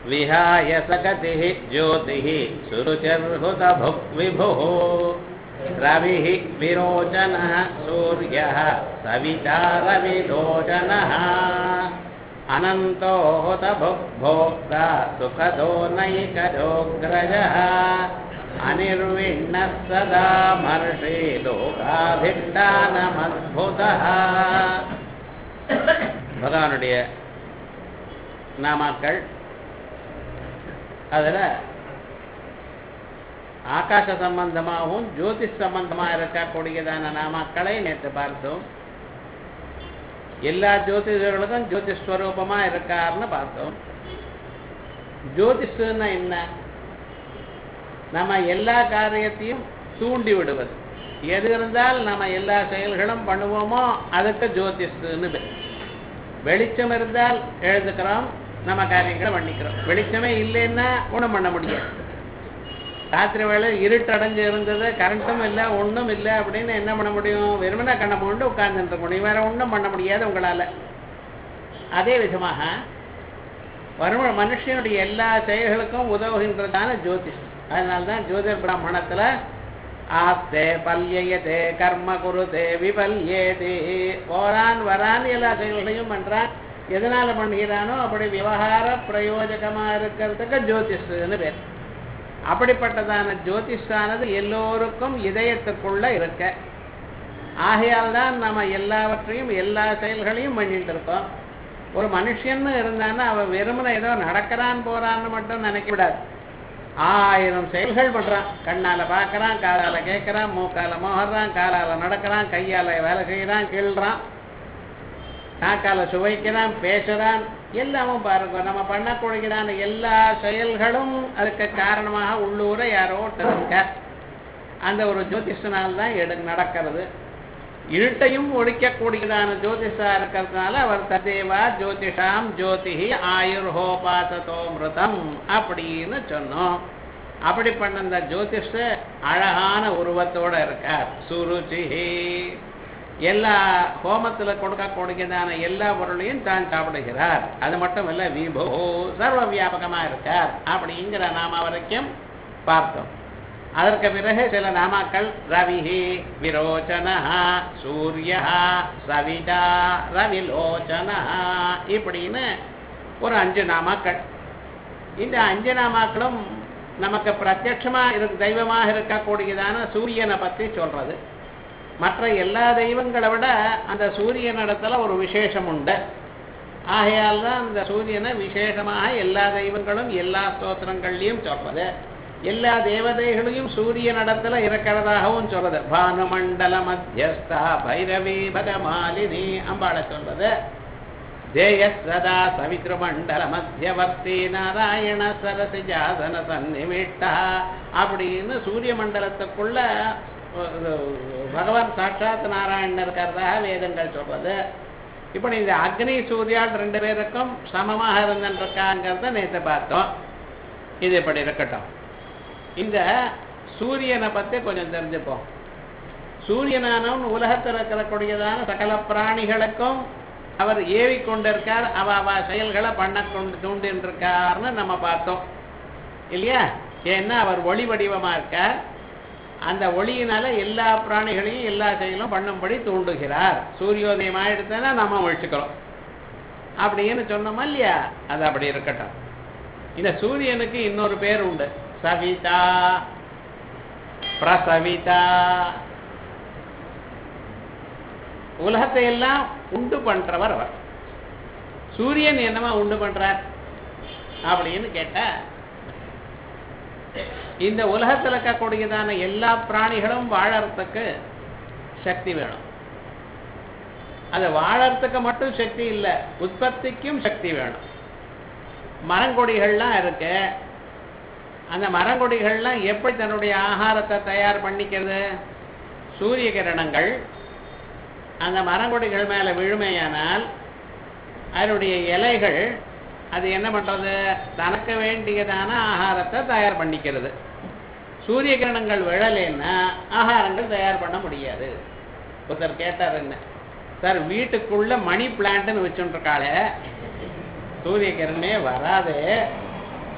विहाय सकतिः ज्योतिः सुरुचिर्हुतभुक् विभुः रविः विरोचनः सूर्यः सविता रविलोचनः अनन्तो हुतभुग्भोक्ता सुखदो नैकजोऽग्रजः अनिर्विण्णः सदा मर्षि लोकाधिष्ठानमद्भुतः பகவானுடைய நாமாக்கள் அதில் ஆகாச சம்பந்தமாகவும் ஜோதிஷ் சம்பந்தமாக இருக்கக்கூடியதான நாமாக்களை நேற்று பார்த்தோம் எல்லா ஜோதிஷர்களுக்கும் ஜோதிஷ் ஸ்வரூபமா இருக்காருன்னு பார்த்தோம் ஜோதிஷன்னா என்ன நம்ம எல்லா காரியத்தையும் தூண்டி விடுவது எது இருந்தால் நம்ம எல்லா செயல்களும் பண்ணுவோமோ அதுக்கு ஜோதிஷன்னு பேர் வெளிச்சம் இருந்தால் எழுதுக்கிறோம் நம்ம காரியங்களை பண்ணிக்கிறோம் வெளிச்சமே இல்லைன்னா ஒன்றும் பண்ண முடியாது ராத்திரி வேலை இருட்டடைஞ்சு இருந்தது கரண்ட்டும் இல்லை ஒன்றும் இல்லை அப்படின்னு என்ன பண்ண முடியும் வெறுமனா கண்ணை மூண்டு உட்கார்ந்துட்டு முடியும் வேற ஒன்றும் பண்ண முடியாது உங்களால் அதே விதமாக வரும் மனுஷனுடைய எல்லா செயல்களுக்கும் உதவுகின்றதான ஜோதிஷ் அதனால்தான் ஜோதிர் பிராமணத்தில் ஆஸ்தே பல்யதே கர்ம குருதே விபல்யேதே போறான் வரான் எல்லா செயல்களையும் பண்றான் எதனால பண்ணுகிறானோ அப்படி விவகார பிரயோஜகமா இருக்கிறதுக்கு ஜோதிஷ்னு பேர் அப்படிப்பட்டதான ஜோதிஷானது எல்லோருக்கும் இதயத்துக்குள்ள இருக்க ஆகையால் தான் நம்ம எல்லாவற்றையும் எல்லா செயல்களையும் பண்ணிட்டு இருக்கோம் ஒரு மனுஷன்னு இருந்தான்னா அவன் வெறுமனை ஏதோ நடக்கிறான் போறான்னு மட்டும் நினைக்க விடாது ஆயிரம் செயல்கள் பண்றான் கண்ணால பாக்குறான் காலால கேட்கறான் மூக்கால மோகறான் காலால நடக்கிறான் கையால வேலை செய்யறான் கீழ்றான் நாக்கால சுவைக்கிறான் பேசுறான் எல்லாமும் பாருங்க நம்ம பண்ணக்கூடியதான எல்லா செயல்களும் அதுக்கு காரணமாக உள்ளூர யாரோ இருக்க அந்த ஒரு ஜோதிஷனால் தான் எடு நடக்கிறது இருட்டையும் ஒழிக்கக்கூடியதான ஜோதிஷா இருக்கிறதுனால அவர் ததேவா ஜோதிஷாம் ஜோதிஹி ஆயுர்ஹோபாசதோ மிருதம் அப்படின்னு சொன்னோம் அப்படி பண்ண அந்த ஜோதிஷ அழகான உருவத்தோட இருக்கார் சுருச்சிஹி எல்லா ஹோமத்துல கொடுக்கக்கூடியதான எல்லா பொருளையும் தான் சாப்பிடுகிறார் அது மட்டும் இல்ல விபோ சர்வ வியாபகமா இருக்கார் அப்படிங்கிற நாம வரைக்கும் பார்த்தோம் அதற்கு பிறகு சில நாமாக்கள் ரவிஹி விரோச்சனா சூரிய சவிதா ரவிலோச்சனா இப்படின்னு ஒரு அஞ்சு நாமாக்கள் இந்த அஞ்சு நாமாக்களும் நமக்கு பிரத்யட்சமா இரு தெய்வமாக இருக்கக்கூடியதான சூரியனை பத்தி சொல்றது மற்ற எல்லா தெய்வங்களை விட அந்த சூரியனிடத்துல ஒரு விசேஷம் உண்டு ஆகையால் தான் அந்த சூரியனை விசேஷமாக எல்லா தெய்வங்களும் எல்லா ஸ்தோத்திரங்கள்லையும் சொல்றது எல்லா தேவதைகளையும் சூரியனிடத்துல இருக்கிறதாகவும் சொல்றது பானுமண்டல மத்தியஸ்தா பைரவி பகமாலினி அம்பாளை சொல்றது தேய சதா சவித்ருமண்டல மத்தியவர்த்தி நாராயண சரசி ஜாதன சந்நிமிட்டா அப்படின்னு சூரிய மண்டலத்துக்குள்ள பகவான் சாட்சாத் நாராயணன் இருக்கிறதாக வேதங்கள் சொல்றது இப்படி இந்த அக்னி சூர்யால் ரெண்டு பேருக்கும் சமமாக இருந்திருக்காங்கிறத நேற்று பார்த்தோம் இது இப்படி இருக்கட்டும் இந்த சூரியனை பத்தி கொஞ்சம் தெரிஞ்சுப்போம் சூரியனானவன் உலகத்தில் இருக்கக்கூடியதான சகல பிராணிகளுக்கும் அவர் ஏவி கொண்டிருக்கார் அவ அவ செயல்களை பண்ண கொண்டு தூண்டின்றிருக்கார்னு நம்ம பார்த்தோம் இல்லையா ஏன்னா அவர் ஒளி வடிவமா இருக்கார் அந்த ஒளியினால எல்லா பிராணிகளையும் எல்லா செயலும் பண்ணும்படி தூண்டுகிறார் சூரியோதயம் ஆயிடுச்சுன்னா நம்ம ஒழிச்சுக்கிறோம் அப்படின்னு சொன்னோமா இல்லையா அது அப்படி இருக்கட்டும் இந்த சூரியனுக்கு இன்னொரு பேர் உண்டு சவிதா பிரசவிதா உலகத்தை எல்லாம் உண்டு பண்றவர் அவர் சூரியன் என்னமா உண்டு பண்றார் அப்படின்னு கேட்டா இந்த உலகத்தில் இருக்கக்கூடியதான எல்லா பிராணிகளும் வாழறதுக்கு சக்தி வேணும் அது வாழறதுக்கு மட்டும் சக்தி இல்லை உற்பத்திக்கும் சக்தி வேணும் மரங்கொடிகள்லாம் இருக்கு அந்த மரங்கொடிகள்லாம் எப்படி தன்னுடைய ஆகாரத்தை தயார் பண்ணிக்கிறது சூரிய கிரணங்கள் அந்த மரங்கொடிகள் மேலே விழுமையானால் அதனுடைய இலைகள் அது என்ன பண்றது தனக்கு வேண்டியதான ஆகாரத்தை தயார் பண்ணிக்கிறது சூரிய கிரணங்கள் விழலைன்னா ஆகாரங்கள் தயார் பண்ண முடியாது ஒருத்தர் கேட்டார் என்ன சார் வீட்டுக்குள்ள மணி பிளான்ட்னு வச்சுருக்காளே சூரிய கிரணமே வராது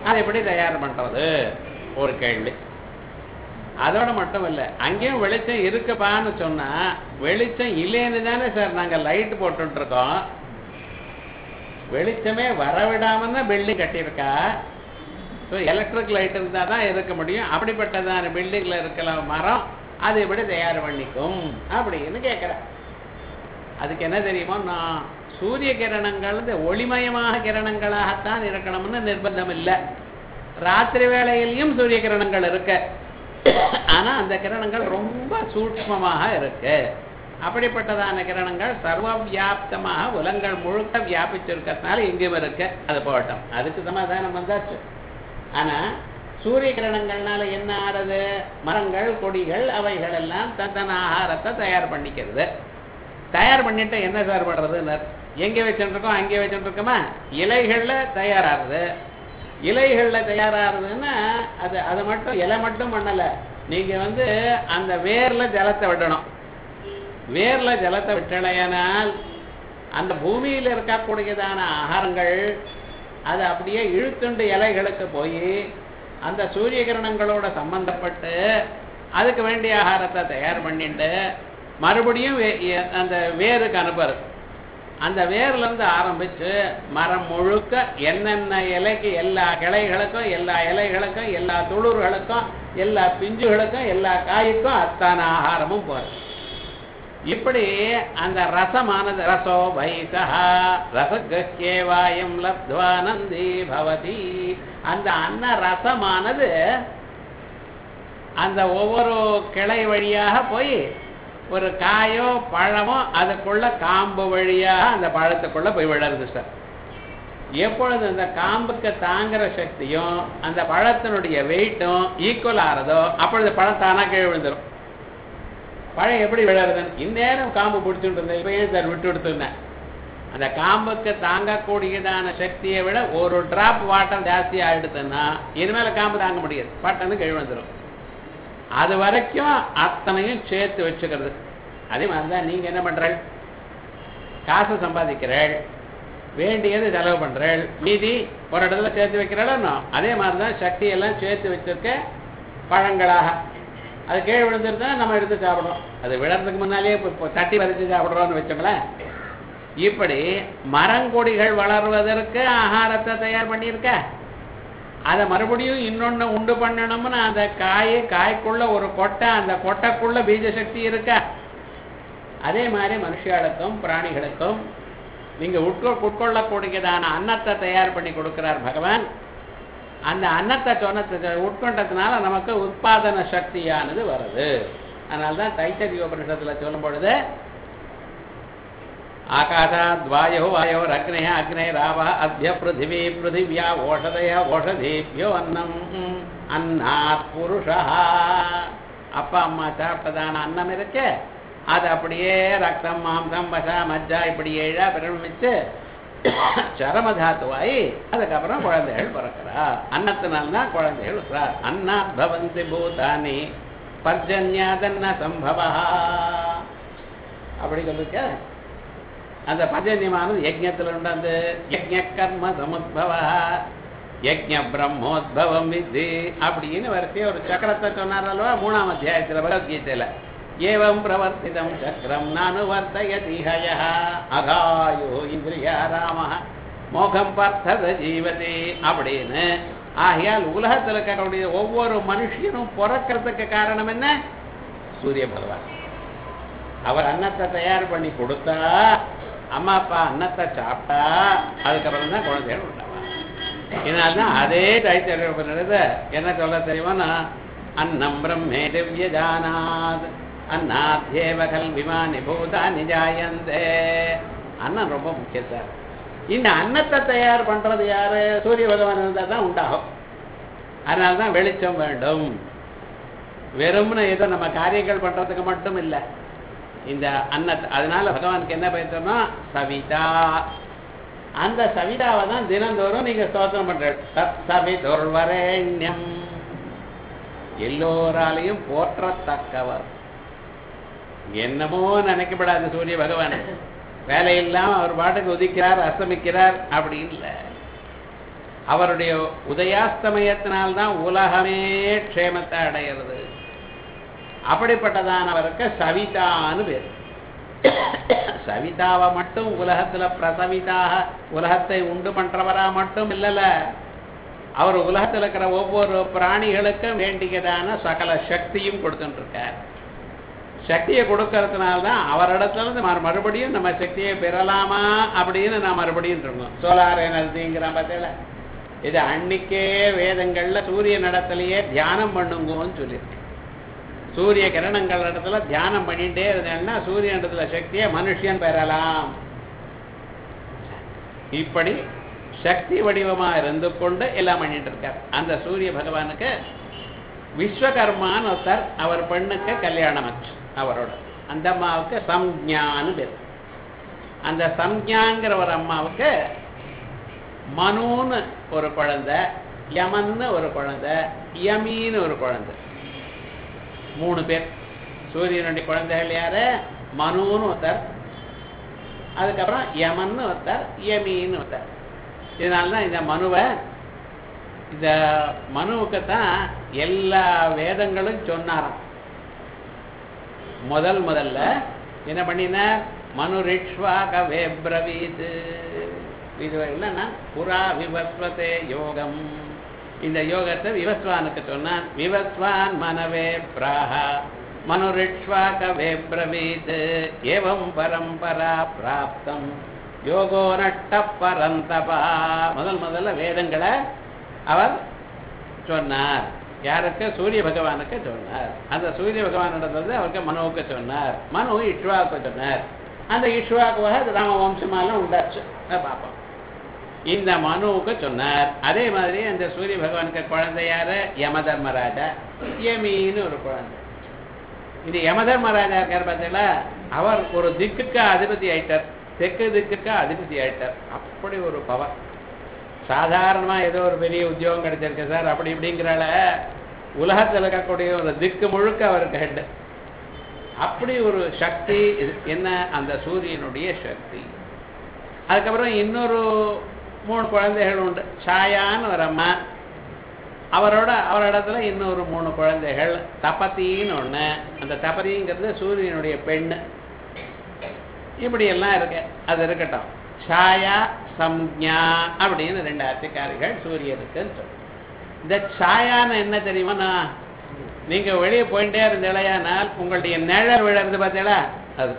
அதை எப்படி தயார் பண்றது ஒரு கேள்வி அதோட மட்டும் இல்ல அங்கேயும் வெளிச்சம் இருக்குப்பான்னு சொன்னா வெளிச்சம் இல்லைன்னு தானே சார் நாங்க லைட் போட்டுட்டு இருக்கோம் வெளிச்சமே வரவிடாம தான் பில்டிங் கட்டியிருக்கா ஸோ எலக்ட்ரிக் லைட் இருந்தால் தான் இருக்க முடியும் அப்படிப்பட்டதான பில்டிங்கில் இருக்கிற மரம் அது எப்படி தயார் பண்ணிக்கும் அப்படின்னு கேட்குறேன் அதுக்கு என்ன தெரியுமோ நான் சூரிய கிரணங்கள் இந்த ஒளிமயமாக கிரணங்களாகத்தான் இருக்கணும்னு நிர்பந்தம் இல்லை ராத்திரி வேளையிலையும் சூரிய கிரணங்கள் இருக்கு ஆனா அந்த கிரணங்கள் ரொம்ப சூட்சமமாக இருக்கு அப்படிப்பட்டதான கிரணங்கள் சர்வ வியாப்தமாக உலங்கள் முழுக்க வியாபிச்சிருக்கிறதுனால எங்கேயும் இருக்கு அது போகட்டும் அதுக்கு சமாதானம் வந்தாச்சு ஆனா சூரிய கிரணங்கள்னால என்ன ஆறுது மரங்கள் கொடிகள் அவைகள் எல்லாம் தன் தன் ஆகாரத்தை தயார் பண்ணிக்கிறது தயார் பண்ணிட்டு என்ன சார் பண்றதுன்னு எங்க வச்சுட்டு இருக்கோம் அங்கே வச்சுட்டு இருக்கோமா இலைகள்ல தயாராகுது இலைகள்ல தயாராகுதுன்னா அது அது மட்டும் இலை மட்டும் பண்ணல நீங்க வந்து அந்த வேர்ல ஜலத்தை விடணும் வேர்ல ஜலத்தை விட்டலையானால் அந்த பூமியில இருக்கக்கூடியதான ஆகாரங்கள் அது அப்படியே இழுத்துண்டு இலைகளுக்கு போய் அந்த சூரிய கிரணங்களோட சம்பந்தப்பட்டு அதுக்கு வேண்டிய ஆகாரத்தை தயார் பண்ணிட்டு மறுபடியும் வே- எ- அந்த வேருக்கு அனுப்புறது அந்த வேர்ல இருந்து ஆரம்பிச்சு மரம் முழுக்க என்னென்ன இலைக்கு எல்லா கிளைகளுக்கும் எல்லா இலைகளுக்கும் எல்லா துளிர்களுக்கும் எல்லா பிஞ்சுகளுக்கும் எல்லா காய்க்கும் அத்தான ஆகாரமும் போறது இப்படி அந்த ரசமானது ரசோ வைசா ரசகேவாயம் லப்துவானந்தி பவதி அந்த அன்ன ரசமானது அந்த ஒவ்வொரு கிளை வழியாக போய் ஒரு காயோ பழமோ அதுக்குள்ள காம்பு வழியாக அந்த பழத்துக்குள்ள போய் விழருது சார் எப்பொழுது அந்த காம்புக்கு தாங்குற சக்தியும் அந்த பழத்தினுடைய வெயிட்டும் ஈக்குவல் ஆறதோ அப்பொழுது பழம் தானா கீழே விழுந்துரும் பழம் எப்படி விழறதுன்னு இந்நேரம் காம்பு பிடிச்சிட்டு இருந்தேன் இப்போ ஏன் சார் விட்டு எடுத்துருந்தேன் அந்த காம்புக்கு தாங்கக்கூடியதான சக்தியை விட ஒரு டிராப் வாட்டர் ஜாஸ்தி ஆயிடுதுன்னா இனிமேல காம்பு தாங்க முடியாது பட்டன்னு கீழே வந்துடும் அது வரைக்கும் அத்தனையும் சேர்த்து வச்சுக்கிறது அதே மாதிரி தான் நீங்க என்ன பண்றீள் காசு சம்பாதிக்கிறீள் வேண்டியது செலவு பண்றீள் மீதி ஒரு இடத்துல சேர்த்து வைக்கிறாளோ அதே மாதிரி தான் சக்தி எல்லாம் சேர்த்து வச்சிருக்க பழங்களாக அது கீழே விழுந்துருந்தா நம்ம எடுத்து சாப்பிடுறோம் அது விழறதுக்கு முன்னாலேயே இப்போ இப்போ தட்டி வதச்சு சாப்பிடுறோம்னு வச்சோங்களேன் இப்படி மரங்கொடிகள் வளர்வதற்கு ஆகாரத்தை தயார் பண்ணியிருக்க அதை மறுபடியும் இன்னொன்னு உண்டு பண்ணணும்னு அந்த காய் காய்க்குள்ள ஒரு கொட்டை அந்த கொட்டைக்குள்ள பீஜ சக்தி இருக்க அதே மாதிரி மனுஷர்களுக்கும் பிராணிகளுக்கும் நீங்க உட்கொ உட்கொள்ளக்கூடியதான அன்னத்தை தயார் பண்ணி கொடுக்கிறார் பகவான் அந்த அன்னத்தை சொன்ன உட்கொண்டதுனால நமக்கு உற்பாதன சக்தியானது வருது அதனால்தான் தைத்தரிய உபனிஷத்துல சொல்லும் பொழுது ஆகாசாத் வாயோ வாயோ அக்னய அக்னேராவ அத்திய பிருத்திவி பிருத்திவியா ஓஷதய ஓஷதேபியோ அன்னம் அன்னாத் புருஷா அப்பா அம்மா சாப்பிட்டதான அன்னம் இருக்கு அது அப்படியே ரத்தம் மாம்சம் வசா மஜ்ஜா இப்படி ஏழா பிரமிச்சு சரமதாத்துவாயி அதுக்கப்புறம் குழந்தைகள் பிறக்கிறா அன்னத்தினால்தான் குழந்தைகள் பிறக்கிறா. அன்னாத் பவந்தி பூதானி பர்ஜன்யாதன்ன சம்பவா அப்படி சொல்லிருக்க அந்த பஞ்சன்யமானது யஜ்ஞத்தில் உண்டு அந்த யஜ்ஞ கர்ம சமுத்பவ யஜ்ஞ பிரம்மோத்பவம் வித்தி அப்படின்னு வரிசையா ஒரு சக்கரத்தை சொன்னார் அல்லவா மூணாம் அத்தியாயத்துல பகவத்கீதையில ஏவம் பிரவர்த்திதம் சக்கரம் நானு வர்த்தயதிஹய அகாயோ இந்திரியா ராம மோகம் பார்த்தத ஜீவதி அப்படின்னு ஆகையால் உலகத்தில் இருக்கக்கூடிய ஒவ்வொரு மனுஷனும் பிறக்கிறதுக்கு காரணம் என்ன சூரிய பகவான் அவர் அன்னத்தை தயார் பண்ணி கொடுத்தா அம்மா அப்பா அன்னத்தை சாப்பிட்டா அதுக்கப்புறம் தான் குழந்தைகள் உண்டாவா இதனால்தான் அதே தைத்தறிவு என்ன சொல்ல தெரியுமானா அன்னம் பிரம்மே திவ்ய ஜானாத் அன்னாத்யேவ கல்விமானி பூதானி ஜாயந்தே அன்னம் ரொம்ப முக்கியம் சார் இந்த அன்னத்தை தயார் பண்றது யாரு சூரிய பகவான் இருந்தால் தான் உண்டாகும் அதனால தான் வெளிச்சம் வேண்டும் வெறும்னு ஏதோ நம்ம காரியங்கள் பண்றதுக்கு மட்டும் இல்லை இந்த அன்னத்தை அதனால பகவானுக்கு என்ன பேசணும்னா சவிதா அந்த சவிதாவை தான் தினந்தோறும் நீங்க ஸ்தோத்திரம் பண்ற தத் சவிதொர்வரேண்யம் எல்லோராலையும் போற்றத்தக்கவர் என்னமோ நினைக்கப்படாது சூரிய பகவான் வேலை இல்லாம அவர் பாட்டுக்கு உதிக்கிறார் அஸ்தமிக்கிறார் அப்படி இல்லை அவருடைய உதயாஸ்தமயத்தினால்தான் உலகமே க்ஷேமத்தை அடையிறது அப்படிப்பட்டதானவருக்கு சவிதான்னு பேர் சவிதாவை மட்டும் உலகத்துல பிரசவிதாக உலகத்தை உண்டு பண்றவரா மட்டும் இல்லல அவர் உலகத்துல இருக்கிற ஒவ்வொரு பிராணிகளுக்கும் வேண்டியதான சகல சக்தியும் கொடுத்துட்டு இருக்கார் சக்தியை கொடுக்கறதுனால தான் அவரிடத்துல இருந்து மறு- மறுபடியும் நம்ம சக்தியை பெறலாமா அப்படின்னு நான் மறுபடியும் இருக்கோம் சோலார் எனர்ஜிங்கிற பார்த்தீங்களா இது அன்னைக்கே வேதங்கள்ல சூரிய நடத்திலேயே தியானம் பண்ணுங்கன்னு சொல்லியிருக்கு சூரிய கிரணங்கள் இடத்துல தியானம் பண்ணிட்டே இருந்தேன்னா சூரியன் இடத்துல சக்தியை மனுஷன் பெறலாம் இப்படி சக்தி வடிவமா இருந்து கொண்டு எல்லாம் பண்ணிட்டு இருக்கார் அந்த சூரிய பகவானுக்கு விஸ்வகர்மான்னு ஒருத்தர் அவர் பெண்ணுக்கு கல்யாணம் ஆச்சு அவரோட அந்த அம்மாவுக்கு சம்ஞான்னு பேர் அந்த சம்ஞாங்கிற ஒரு அம்மாவுக்கு மனுன்னு ஒரு குழந்தை யமன்னு ஒரு குழந்தை யமின்னு ஒரு குழந்தை மூணு பேர் சூரியனுடைய குழந்தைகள் யாரு மனுன்னு ஒருத்தர் அதுக்கப்புறம் யமன்னு ஒருத்தர் யமின்னு ஒருத்தர் இதனால தான் இந்த மனுவை இந்த மனுவுக்கு தான் எல்லா வேதங்களும் சொன்னாராம் முதல் முதல்ல என்ன பண்ணினார் மனு ரிக்ஷ்வாக வேப்ரவீத் இது என்னன்னா புறா விவஸ்வதே யோகம் இந்த யோகத்தை விவஸ்வானுக்கு சொன்னான் விவஸ்வான் மனவே பிராஹா மனு ரிக்ஷ்வாக வேப்ரவீத் ஏவம் பரம்பரா பிராப்தம் யோகோ நட்ட பரந்தபா முதல் முதல்ல வேதங்களை அவர் சொன்னார் யாருக்கு சூரிய பகவானுக்கு சொன்னார் அந்த சூரிய பகவானிடத்துல அவருக்கு மனுவுக்கு சொன்னார் மனு இஷ்வாவுக்கு சொன்னார் அந்த இஷ்வாக்குவாக ராம வம்சமாலாம் உண்டாச்சு அதை பார்ப்போம் இந்த மனுவுக்கு சொன்னார் அதே மாதிரி அந்த சூரிய பகவானுக்கு குழந்தை யாரு யம தர்மராஜா யமின்னு ஒரு குழந்தை இந்த யம தர்மராஜா இருக்கார் பார்த்தீங்களா அவர் ஒரு திக்குக்கு அதிபதி ஆயிட்டார் தெற்கு திக்குக்கு அதிபதி ஆயிட்டார் அப்படி ஒரு பவர் சாதாரணமா ஏதோ ஒரு பெரிய உத்தியோகம் கிடைச்சிருக்கு சார் அப்படி இப்படிங்கிறால உலகத்தில் இருக்கக்கூடிய ஒரு திக்கு முழுக்க அவருக்கு ஹெட் அப்படி ஒரு சக்தி இது என்ன அந்த சூரியனுடைய சக்தி அதுக்கப்புறம் இன்னொரு மூணு குழந்தைகள் உண்டு சாயான்னு ஒரு அம்மா அவரோட அவரிடத்துல இன்னொரு மூணு குழந்தைகள் தபத்தின்னு ஒண்ணு அந்த தபதிங்கிறது சூரியனுடைய பெண்ணு இப்படி எல்லாம் இருக்கு அது இருக்கட்டும் சாயா சம்ஞா அப்படின்னு ரெண்டு அத்திகாரிகள் சூரியனுக்குன்னு சொல்லு இந்த சாயான்னு என்ன தெரியுமா நீங்க வெளியே போயிட்டே இருந்தீங்களேயானால் உங்களுடைய நிழல் விழறது பார்த்தீங்களா அது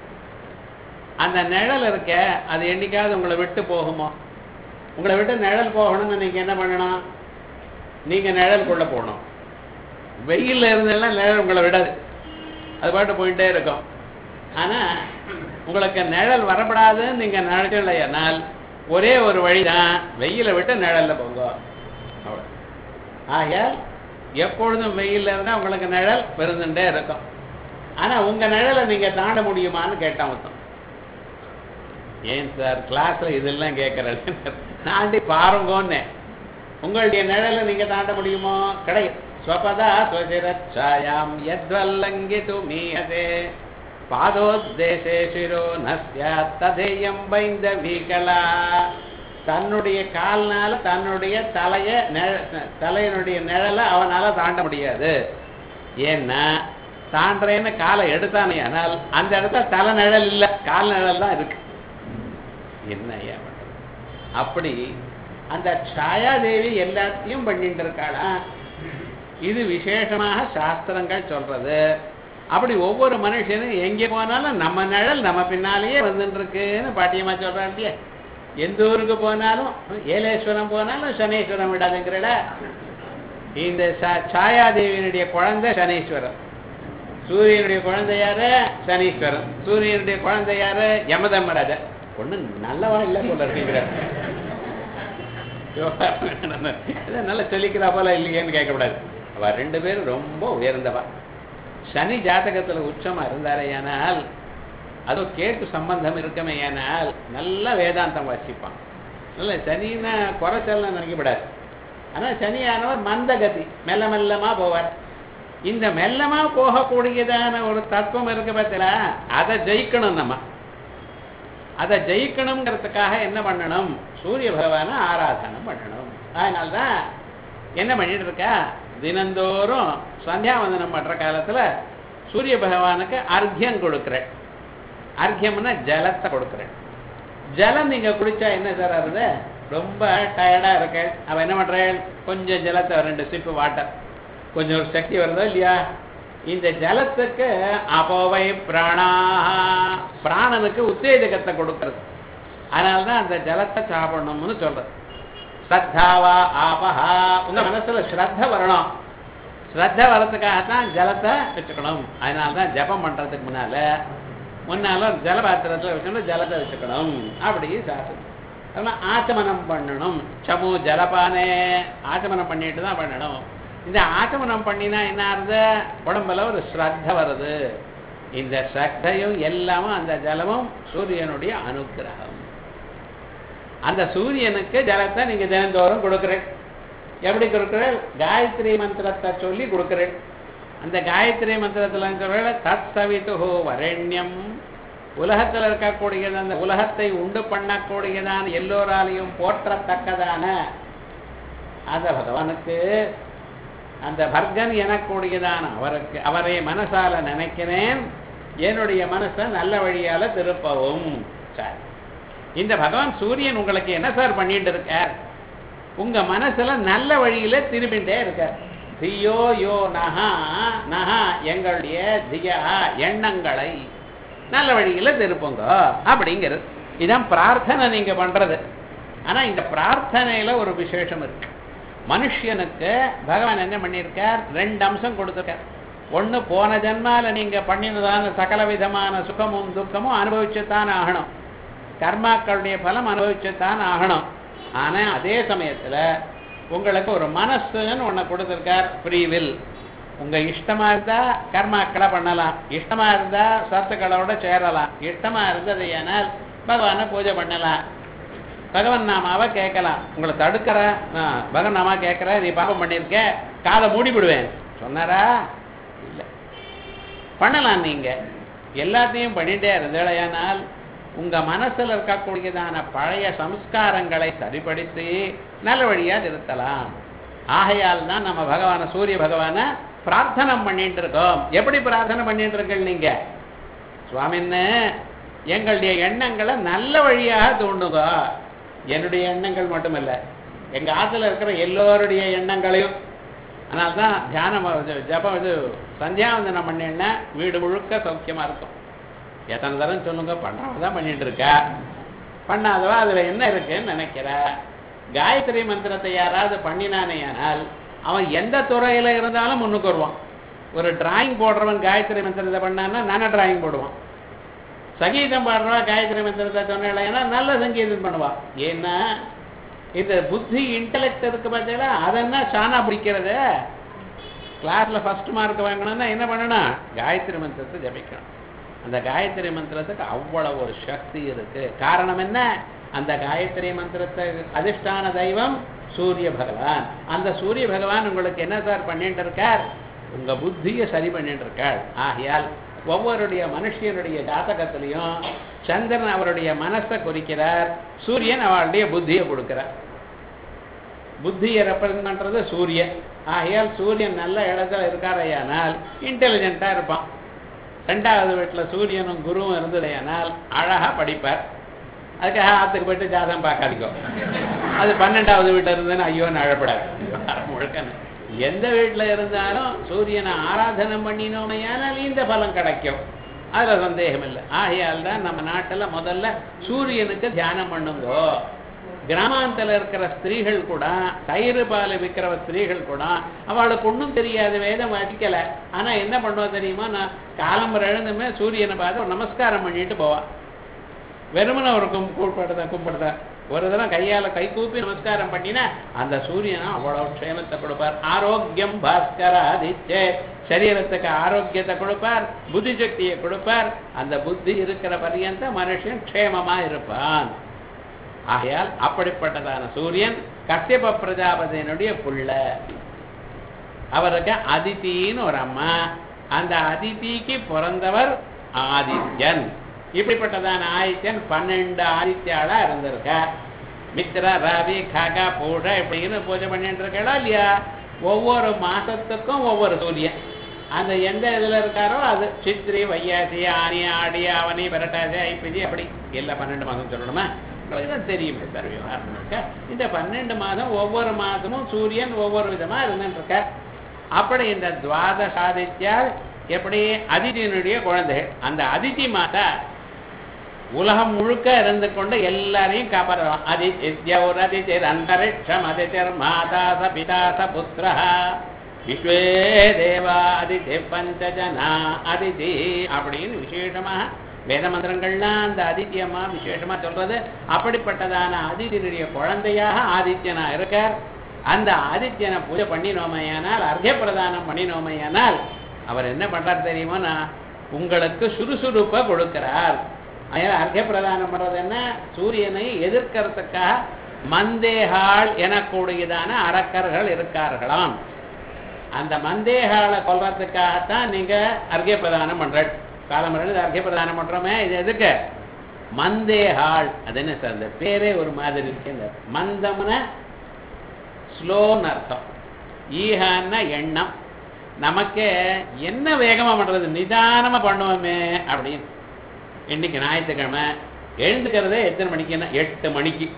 அந்த நிழல் இருக்க அது என்னைக்காவது உங்களை விட்டு போகுமோ உங்களை விட்டு நிழல் போகணும்னு நீங்க என்ன பண்ணணும் நீங்க நிழலுக்குள்ள போகணும் வெயில்ல இருந்தெல்லாம் நிழல் உங்களை விடாது அது பாட்டு போயிட்டே இருக்கும் ஆனா உங்களுக்கு நிழல் வரப்படாதுன்னு நீங்க நினைக்கலையானால் ஒரே ஒரு வழிதான் வெயில விட்டு நிழல்ல போங்க அவ்வளவு. ஆகையால் எப்பொழுதும் வெயில்ல இருந்தா உங்களுக்கு நிழல் பெருந்துட்டே இருக்கும் ஆனா உங்க நிழலை நீங்க தாண்ட முடியுமான்னு கேட்டான் மொத்தம் ஏன் சார் கிளாஸ்ல இதெல்லாம் கேட்கறது தாண்டி பாருங்கன்னு உங்களுடைய நிழலை நீங்க தாண்ட முடியுமோ கிடையாது ஸ்வபதா ஸ்வசிரச்சாயாம் யத்வல்லங்கிது மீயதே பாதோத்தேசே சிரோ நஸ்யாத் ததேயம் பைந்த வீகலா தன்னுடைய கால்னால தன்னுடைய தலைய நிழ- தலையினுடைய நிழலை அவனால தாண்ட முடியாது ஏன்னா தாண்டறேன்னு காலை எடுத்தானே ஆனால் அந்த இடத்துல தலை நிழல் இல்லை கால் நிழல் தான் இருக்கு என்ன ஐயா பண்றது? அப்படி அந்த சாயாதேவி எல்லாத்தையும் பண்ணிட்டு இருக்காளா இது விசேஷமாக சாஸ்திரங்கள் சொல்றது அப்படி ஒவ்வொரு மனுஷனும் எங்கே போனாலும் நம்ம நிழல் நம்ம பின்னாலேயே வந்துட்டு இருக்குன்னு பாட்டியம்மா சொல்றான் இல்லையா எந்த ஊருக்கு போனாலும் ஏலேஸ்வரம் போனாலும் சனீஸ்வரம் விடாதுங்கிறட இந்த சா- சாயாதேவியினுடைய குழந்தை சனீஸ்வரன் சூரியனுடைய குழந்தை யாரு சனீஸ்வரன் சூரியனுடைய குழந்தை யாரு யமதர்மராஜா ஒண்ணு நல்லவா இல்ல போல இருக்குங்கிற இதை நல்லா சொல்லிக்கிறா போல இல்லையேன்னு கேட்கக்கூடாது அவ ரெண்டு பேரும் ரொம்ப உயர்ந்தவா சனி ஜாதகத்துல உச்சமா இருந்தாரேயானால் அதோ கேட்டு சம்பந்தம் இருக்கமேயானால் நல்ல வேதாந்தம் வாசிப்பான் நல்ல சனின்னா குறைச்சல்லாம் நினைக்கப்படாது ஆனா சனியானவர் மந்தகதி மெல்ல மெல்லமா போவார் இந்த மெல்லமா போகக்கூடியதான ஒரு தத்துவம் இருக்கு பார்த்தீங்களா அதை ஜெயிக்கணும் நம்ம அதை ஜெயிக்கணுங்கிறதுக்காக என்ன பண்ணணும் சூரிய பகவானை ஆராதனம் பண்ணணும் அதனால்தான் என்ன பண்ணிட்டு இருக்கா தினந்தோறும் சந்தியாவந்தனம் பண்ற காலத்துல சூரிய பகவானுக்கு அர்க்கியம் கொடுக்குறேன் அர்க்கியம்னா ஜலத்தை கொடுக்குறேன் ஜலம் நீங்க குடிச்சா என்ன சார் ஆகுது ரொம்ப டயர்டா இருக்க அவன் என்ன பண்றேன் கொஞ்சம் ஜலத்தை ரெண்டு சிப்பு வாட்டர் கொஞ்சம் ஒரு சக்தி வருதோ இல்லையா இந்த ஜலத்துக்கு அபோவை பிராணா பிராணனுக்கு உத்தேஜகத்தை கொடுக்கறது அதனாலதான் அந்த ஜலத்தை சாப்பிடணும்னு சொல்றது ஸ்ரத்தாவா ஆபஹா உங்க மனசுல ஸ்ரத்த வரணும் ஸ்ரத்த வரத்துக்காகத்தான் ஜலத்தை வச்சுக்கணும் அதனாலதான் ஜபம் பண்றதுக்கு முன்னால முன்னால ஜல பாத்திரத்துல வச்சுக்கணும் ஜலத்தை வச்சுக்கணும் அப்படி சாப்பிடும் அதெல்லாம் ஆச்சமனம் பண்ணணும் சமு ஜலபானே ஆச்சமனம் பண்ணிட்டு தான் பண்ணணும் இந்த ஆச்சமனம் பண்ணினா என்ன ஆகுது உடம்புல ஒரு ஸ்ரத்த வருது இந்த ஸ்ரத்தையும் எல்லாமும் அந்த ஜலமும் சூரியனுடைய அனுகிரகம் அந்த சூரியனுக்கு ஜலத்தை நீங்க தினந்தோறும் கொடுக்குறேன் எப்படி கொடுக்குறேன் காயத்ரி மந்திரத்தை சொல்லி கொடுக்குறேன் அந்த காயத்ரி மந்திரத்துல சொல்ற தத் சவிதுஹோ வரண்யம் உலகத்துல இருக்கக்கூடியது அந்த உலகத்தை உண்டு பண்ணக்கூடியதான எல்லோராலையும் போற்றத்தக்கதான அந்த பகவானுக்கு அந்த பர்கன் எனக்கூடியதான அவருக்கு அவரை மனசால நினைக்கிறேன் என்னுடைய மனசை நல்ல வழியால திருப்பவும் சரி இந்த பகவான் சூரியன் உங்களுக்கு என்ன சார் பண்ணிட்டு இருக்கார் உங்க மனசுல நல்ல வழியில திரும்பிட்டே இருக்கார் தியோ யோ நகா நகா எங்களுடைய தியா எண்ணங்களை நல்ல வழியில திருப்புங்க அப்படிங்கிறது இதான் பிரார்த்தனை நீங்க பண்றது ஆனா இந்த பிரார்த்தனையில ஒரு விசேஷம் இருக்கு மனுஷனுக்கு பகவான் என்ன பண்ணியிருக்கார் ரெண்டு அம்சம் கொடுத்துருக்கார் ஒண்ணு போன ஜென்மால நீங்க பண்ணினதான சகல விதமான சுகமும் துக்கமும் அனுபவிச்சுத்தான் ஆகணும் கர்மாக்களுடைய பலம் அனுபவிச்சுத்தான் ஆகணும் ஆனா அதே சமயத்துல உங்களுக்கு ஒரு மனசுன்னு ஒண்ணு கொடுத்திருக்கார் ஃப்ரீவில் உங்க இஷ்டமா இருந்தா கர்மாக்களை பண்ணலாம் இஷ்டமா இருந்தா சத்துக்களோட சேரலாம் இஷ்டமா இருந்தது ஏனால் பகவானை பூஜை பண்ணலாம் பகவன் நாமாவை கேட்கலாம் உங்களை தடுக்கிற பகவன் நாமா கேட்கிற நீ பாபம் பண்ணிருக்க காதை மூடி விடுவேன் சொன்னாரா இல்ல பண்ணலாம் நீங்க எல்லாத்தையும் பண்ணிட்டே இருந்தேனால் உங்க மனசுல இருக்கக்கூடியதான பழைய சம்ஸ்காரங்களை சரிப்படுத்தி நல்ல வழியா நிறுத்தலாம் ஆகையால் தான் நம்ம பகவான சூரிய பகவான பிரார்த்தனை பண்ணிட்டு இருக்கோம் எப்படி பிரார்த்தனை பண்ணிட்டு இருக்கீங்க நீங்க சுவாமின்னு எங்களுடைய எண்ணங்களை நல்ல வழியாக தூண்டுங்க என்னுடைய எண்ணங்கள் மட்டுமல்ல எங்க ஆத்துல இருக்கிற எல்லோருடைய எண்ணங்களையும் அதனால்தான் தியானம் இது, ஜபம் இது சந்தியாவந்தனம் பண்ணேன்னா வீடு முழுக்க சௌக்கியமா இருக்கும் எத்தனை தரம் சொல்லுங்க பண்றவங்க தான் பண்ணிட்டு இருக்கா பண்ணாதவா அதுல என்ன இருக்குன்னு நினைக்கிற காயத்ரி மந்திரத்தை யாராவது பண்ணினானேயானால் அவன் எந்த துறையில இருந்தாலும் முன்னுக்கு வருவான் ஒரு டிராயிங் போடுறவன் காயத்ரி மந்திரத்தை பண்ணான்னா நானே டிராயிங் போடுவான் சங்கீதம் பாடுறவா காயத்ரி மந்திரத்தை சொன்னா நல்ல சங்கீதம் பண்ணுவா ஏன்னா இந்த புத்தி இன்டலெக்ட் இருக்கு பார்த்தீங்களா அதென்ன சாணா பிடிக்கிறது கிளாஸ்ல ஃபர்ஸ்ட் மார்க் வாங்கணும்னா என்ன பண்ணணும் காயத்ரி மந்திரத்தை ஜபிக்கணும் அந்த காயத்ரி மந்திரத்துக்கு அவ்வளவு ஒரு சக்தி இருக்கு காரணம் என்ன அந்த காயத்ரி மந்திரத்தை அதிஷ்டான தெய்வம் சூரிய பகவான் அந்த சூரிய பகவான் உங்களுக்கு என்ன சார் பண்ணிட்டு இருக்கார் உங்க புத்தியை சரி பண்ணிட்டு இருக்கார் ஆகையால் ஒவ்வொருடைய மனுஷனுடைய ஜாதகத்திலையும் சந்திரன் அவருடைய மனசை குறிக்கிறார் சூரியன் அவருடைய புத்தியை கொடுக்கிறார் புத்தியை ரெப்ரசன்ட் பண்றது சூரியன் ஆகையால் சூரியன் நல்ல இடத்துல இருக்காரையானால் இன்டெலிஜென்ட்டா இருப்பான் ரெண்டாவது வீட்டுல சூரியனும் குருவும் இருந்ததையானால் அழகா படிப்பார் அதுக்காக ஆத்துக்கு போயிட்டு ஜாதகம் பார்க்காதீங்க அது பன்னெண்டாவது வீட்டுல இருந்ததுன்னு ஐயோன்னு அழப்படாது முழுக்க எந்த வீட்டுல இருந்தாலும் சூரியனை ஆராதனை பண்ணினோமையானால் இந்த பலம் கிடைக்கும் அதுல சந்தேகம் இல்லை ஆகையால் தான் நம்ம நாட்டுல முதல்ல சூரியனுக்கு தியானம் பண்ணுங்கோ கிராமாந்தல இருக்கிற ஸ்திரீகள் கூட தயிர் பால் விற்கிற ஸ்திரீகள் கூட அவளுக்கு ஒன்றும் தெரியாது வேதம் வடிக்கல ஆனா என்ன பண்ணுவா தெரியுமா நான் காலம்பரம் எழுந்துமே சூரியனை பார்த்து ஒரு நமஸ்காரம் பண்ணிட்டு போவா வெறுமனை ஒரு கும் கூப்பிடுத கும்பிடுத ஒரு தடவை கையால கை கூப்பி நமஸ்காரம் பண்ணினா அந்த சூரியனா அவ்வளவு க்ஷேமத்தை கொடுப்பார் ஆரோக்கியம் பாஸ்கர ஆதித்ய சரீரத்துக்கு ஆரோக்கியத்தை கொடுப்பார் புத்தி சக்தியை கொடுப்பார் அந்த புத்தி இருக்கிற பரியந்த மனுஷன் க்ஷேமமா இருப்பான் ஆகையால் அப்படிப்பட்டதான சூரியன் கஷ்யப பிரஜாபதியினுடைய புள்ள அவருக்கு அதித்தின்னு ஒரு அம்மா அந்த அதித்திக்கு பிறந்தவர் ஆதித்யன் இப்படிப்பட்டதான ஆதித்யன் பன்னெண்டு ஆதித்யாளா இருந்திருக்கார் மித்ரா ராவி காகா பூஷ இப்படின்னு பூஜை பண்ணிட்டு இருக்கா இல்லையா ஒவ்வொரு மாசத்துக்கும் ஒவ்வொரு சூரியன் அந்த எந்த இதுல இருக்காரோ அது சித்திரை வையாசி ஆனி ஆடி ஆவணி பரட்டாசி ஐப்பதி அப்படி எல்லாம் பன்னெண்டு மாதம் சொல்லணுமா உங்களுக்கு தான் தெரியுமே சார் விவகாரம் இருக்க இந்த பன்னெண்டு மாதம் ஒவ்வொரு மாதமும் சூரியன் ஒவ்வொரு விதமா இருந்துட்டு இருக்க அப்படி இந்த துவாதசாதித்யால் எப்படி அதிதியினுடைய குழந்தைகள் அந்த அதிதி மாதா உலகம் முழுக்க இருந்து கொண்டு எல்லாரையும் காப்பாற்றலாம் அதித்யௌர் அதிதிர் அந்தரிக்ஷம் அதிதிர் மாதா ச பிதா ச புத்திரா விஸ்வே தேவா அதிதி பஞ்சஜனா அதிதி அப்படின்னு விசேஷமாக வேத மந்திரங்கள்லாம் அந்த அதித்தியமா விசேஷமா சொல்றது அப்படிப்பட்டதான அதிதியினுடைய குழந்தையாக ஆதித்யனா இருக்கார் அந்த ஆதித்யனை பூஜை பண்ணினோமையானால் அர்த்த பிரதானம் பண்ணினோமையானால் அவர் என்ன பண்றார் தெரியுமா உங்களுக்கு சுறுசுறுப்பை கொடுக்கிறார் அதனால அர்த்த பிரதானம் பண்றது என்ன சூரியனை எதிர்க்கிறதுக்காக மந்தேகால் எனக்கூடியதான அரக்கர்கள் இருக்கார்களாம் அந்த மந்தேகாலை கொல்றதுக்காகத்தான் நீங்க அர்க்கிய பிரதானம் பண்ற காலமரல் அர்க்கிய பிரதானம் பண்றோமே இது எதுக்கு மந்தேகால் அது என்ன சார் அந்த பேரே ஒரு மாதிரி இருக்கு இந்த மந்தம்னா ஸ்லோன்னு அர்த்தம் ஈகான்னா எண்ணம் நமக்கு என்ன வேகமா பண்றது நிதானமா பண்ணுவோமே அப்படின்னு இன்னைக்கு ஞாயிற்றுக்கிழமை எழுந்துக்கிறதே எத்தனை மணிக்குன்னா எட்டு மணிக்கு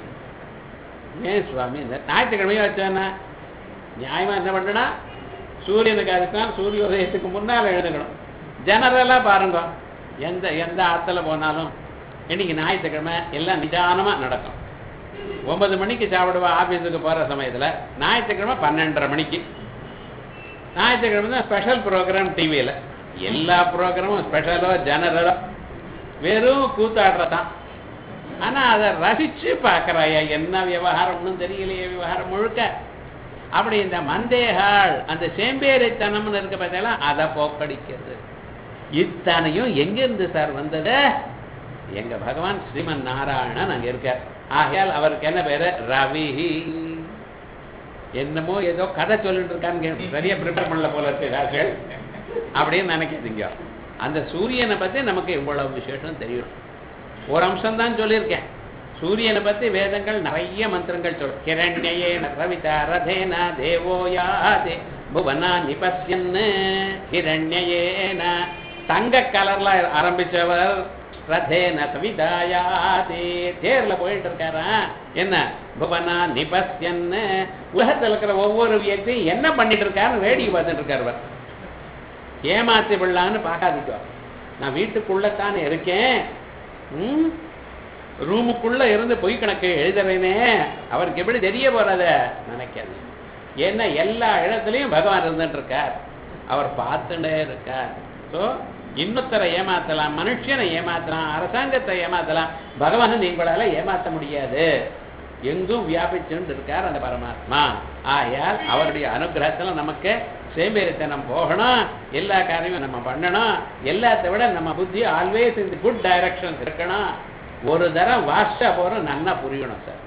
ஏன் சுவாமி இந்த ஞாயிற்றுக்கிழமையும் வச்சோன்னா நியாயமா என்ன பண்ணனா சூரியனுக்கு அதுக்கான சூரியோதயத்துக்கு முன்னால் எழுதுக்கணும் ஜெனரலாக பாருங்க எந்த எந்த ஆற்றுல போனாலும் இன்னைக்கு ஞாயிற்றுக்கிழமை எல்லாம் நிதானமா நடக்கும் ஒன்பது மணிக்கு சாப்பிடுவா ஆபீஸுக்கு போற சமயத்துல ஞாயிற்றுக்கிழமை பன்னெண்டரை மணிக்கு ஞாயிற்றுக்கிழமை தான் ஸ்பெஷல் ப்ரோக்ராம் டிவியில் எல்லா ப்ரோக்ராமும் ஸ்பெஷலோ ஜெனரலோ வெறும் கூத்தாடுறதான் ஆனா அதை ரசிச்சு பார்க்கறாயா என்ன விவகாரம்னு தெரியலையே விவகாரம் முழுக்க அப்படி இந்த மந்தேகால் அந்த சேம்பேரித்தனம்னு இருக்க பார்த்தீங்களா அதை போக்கடிக்கிறது இத்தனையும் எங்கிருந்து சார் வந்தது எங்க பகவான் ஸ்ரீமன் நாராயணன் அங்க இருக்கார் ஆகையால் அவருக்கு என்ன பேரு ரவிஹி என்னமோ ஏதோ கதை சொல்லிட்டு இருக்கான்னு சரியா ப்ரிப்பேர் பண்ணல போல இருக்கு ராஜல் அப்படின்னு நினைக்கிறீங்க அந்த சூரியனை பத்தி நமக்கு இவ்வளவு விசேஷம் தெரியும் ஒரு அம்சம் தான் சொல்லியிருக்கேன் சூரியனை பத்தி வேதங்கள் நிறைய மந்திரங்கள் சொல் கிரண்யே ரவிதா ரதேன தேவோ யாதே புவனா நிபஸ்யன்னு ஹிரண்யேன தங்க கலர்ல ஆரம்பிச்சவர் ரதேன சவிதாயாதே தேர்ல போயிட்டு இருக்காரா என்ன புவனா நிபஸ்யன்னு உலகத்தில் இருக்கிற ஒவ்வொரு வியக்தியும் என்ன பண்ணிட்டு இருக்காருன்னு வேடிக்கை பார்த்துட்டு இருக்காரு அவர் ஏமாத்தி விடலான்னு பார்க்காதீங்க நான் வீட்டுக்குள்ளத்தானே இருக்கேன் ம் ரூமுக்குள்ள இருந்து பொய் கணக்கு எழுதுறேனே அவருக்கு எப்படி தெரிய போறத நினைக்காது ஏன்னா எல்லா இடத்துலையும் பகவான் இருந்துட்டு இருக்கார் அவர் பார்த்துட்டே இருக்கார் ஸோ இன்னொருத்தரை ஏமாத்தலாம் மனுஷனை ஏமாத்தலாம் அரசாங்கத்தை ஏமாத்தலாம் பகவானை நீங்களால ஏமாத்த முடியாது எங்கும் வியாபிச்சுட்டு இருக்கார் அந்த பரமாத்மா ஆயால் அவருடைய அனுகிரகத்துல நமக்கு சேம்பேரித்தனம் போகணும் எல்லா காரியமும் நம்ம பண்ணணும் எல்லாத்தை விட நம்ம புத்தி ஆல்வேஸ் இந்த குட் டைரக்ஷன் இருக்கணும் ஒரு தரம் வாஷா போறோம் நன்னா புரியணும் சார்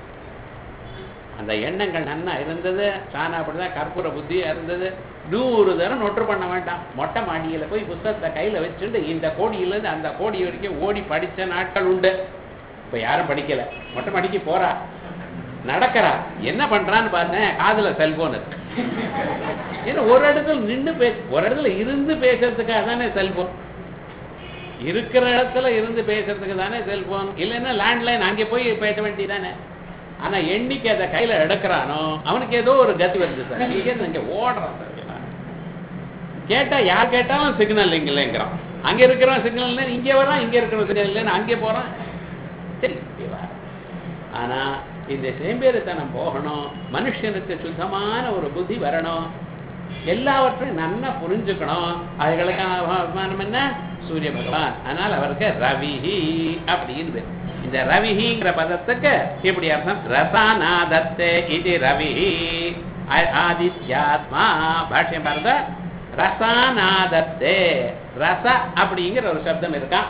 அந்த எண்ணங்கள் நன்னா இருந்தது சாணா அப்படிதான் கற்பூர புத்தியா இருந்தது நூறு தரம் நொற்று பண்ண வேண்டாம் மொட்டை மாடியில போய் புத்தகத்தை கையில வச்சுட்டு இந்த கோடியிலிருந்து அந்த கோடி வரைக்கும் ஓடி படிச்ச நாட்கள் உண்டு இப்ப யாரும் படிக்கல மொட்டை மாடிக்கு போறா நடக்கிறா என்ன பண்றான்னு பார்த்தேன் காதுல செல்போன் இருக்கு ஏன்னா ஒரு இடத்துல நின்று பேச ஒரு இடத்துல இருந்து பேசுறதுக்காக தானே செல்போன் இருக்கிற இடத்துல இருந்து பேசுறதுக்கு தானே செல்போன் இல்லைன்னா லேண்ட்லைன் அங்கே போய் பேச வேண்டியதானே ஆனா எண்ணிக்கை அதை கையில எடுக்கிறானோ அவனுக்கு ஏதோ ஒரு கதி வருது சார் இங்கே இங்க ஓடுறான் சார் இவன். கேட்டா யார் கேட்டாலும் சிக்னல் இல்லைங்கிறான் அங்க இருக்கிறவன் சிக்னல் இல்லை இங்கே வரான் இங்க இருக்கிறவன் சிக்னல் இல்லைன்னு அங்கே போறான் சரி இப்படி வா. ஆனா இந்த சேம்பேரித்தனம் போகணும் மனுஷனுக்கு சுத்தமான ஒரு புத்தி வரணும் எல்லாவற்றையும் நன்னா புரிஞ்சுக்கணும் அதுகளுக்கான அபிமானம் என்ன சூரிய பகவான் அதனால் அவருக்கு ரவிஹி அப்படின்னு பேர் இந்த ரவிஹிங்கிற பதத்துக்கு இப்படி அர்த்தம் ரசாநாதத்தே இது ரவிஹி ஆ- ஆதித்யாத்மா பாஷ்யம் பாருங்க ரசாநாதத்தே ரச அப்படிங்கிற ஒரு சப்தம் இருக்கான்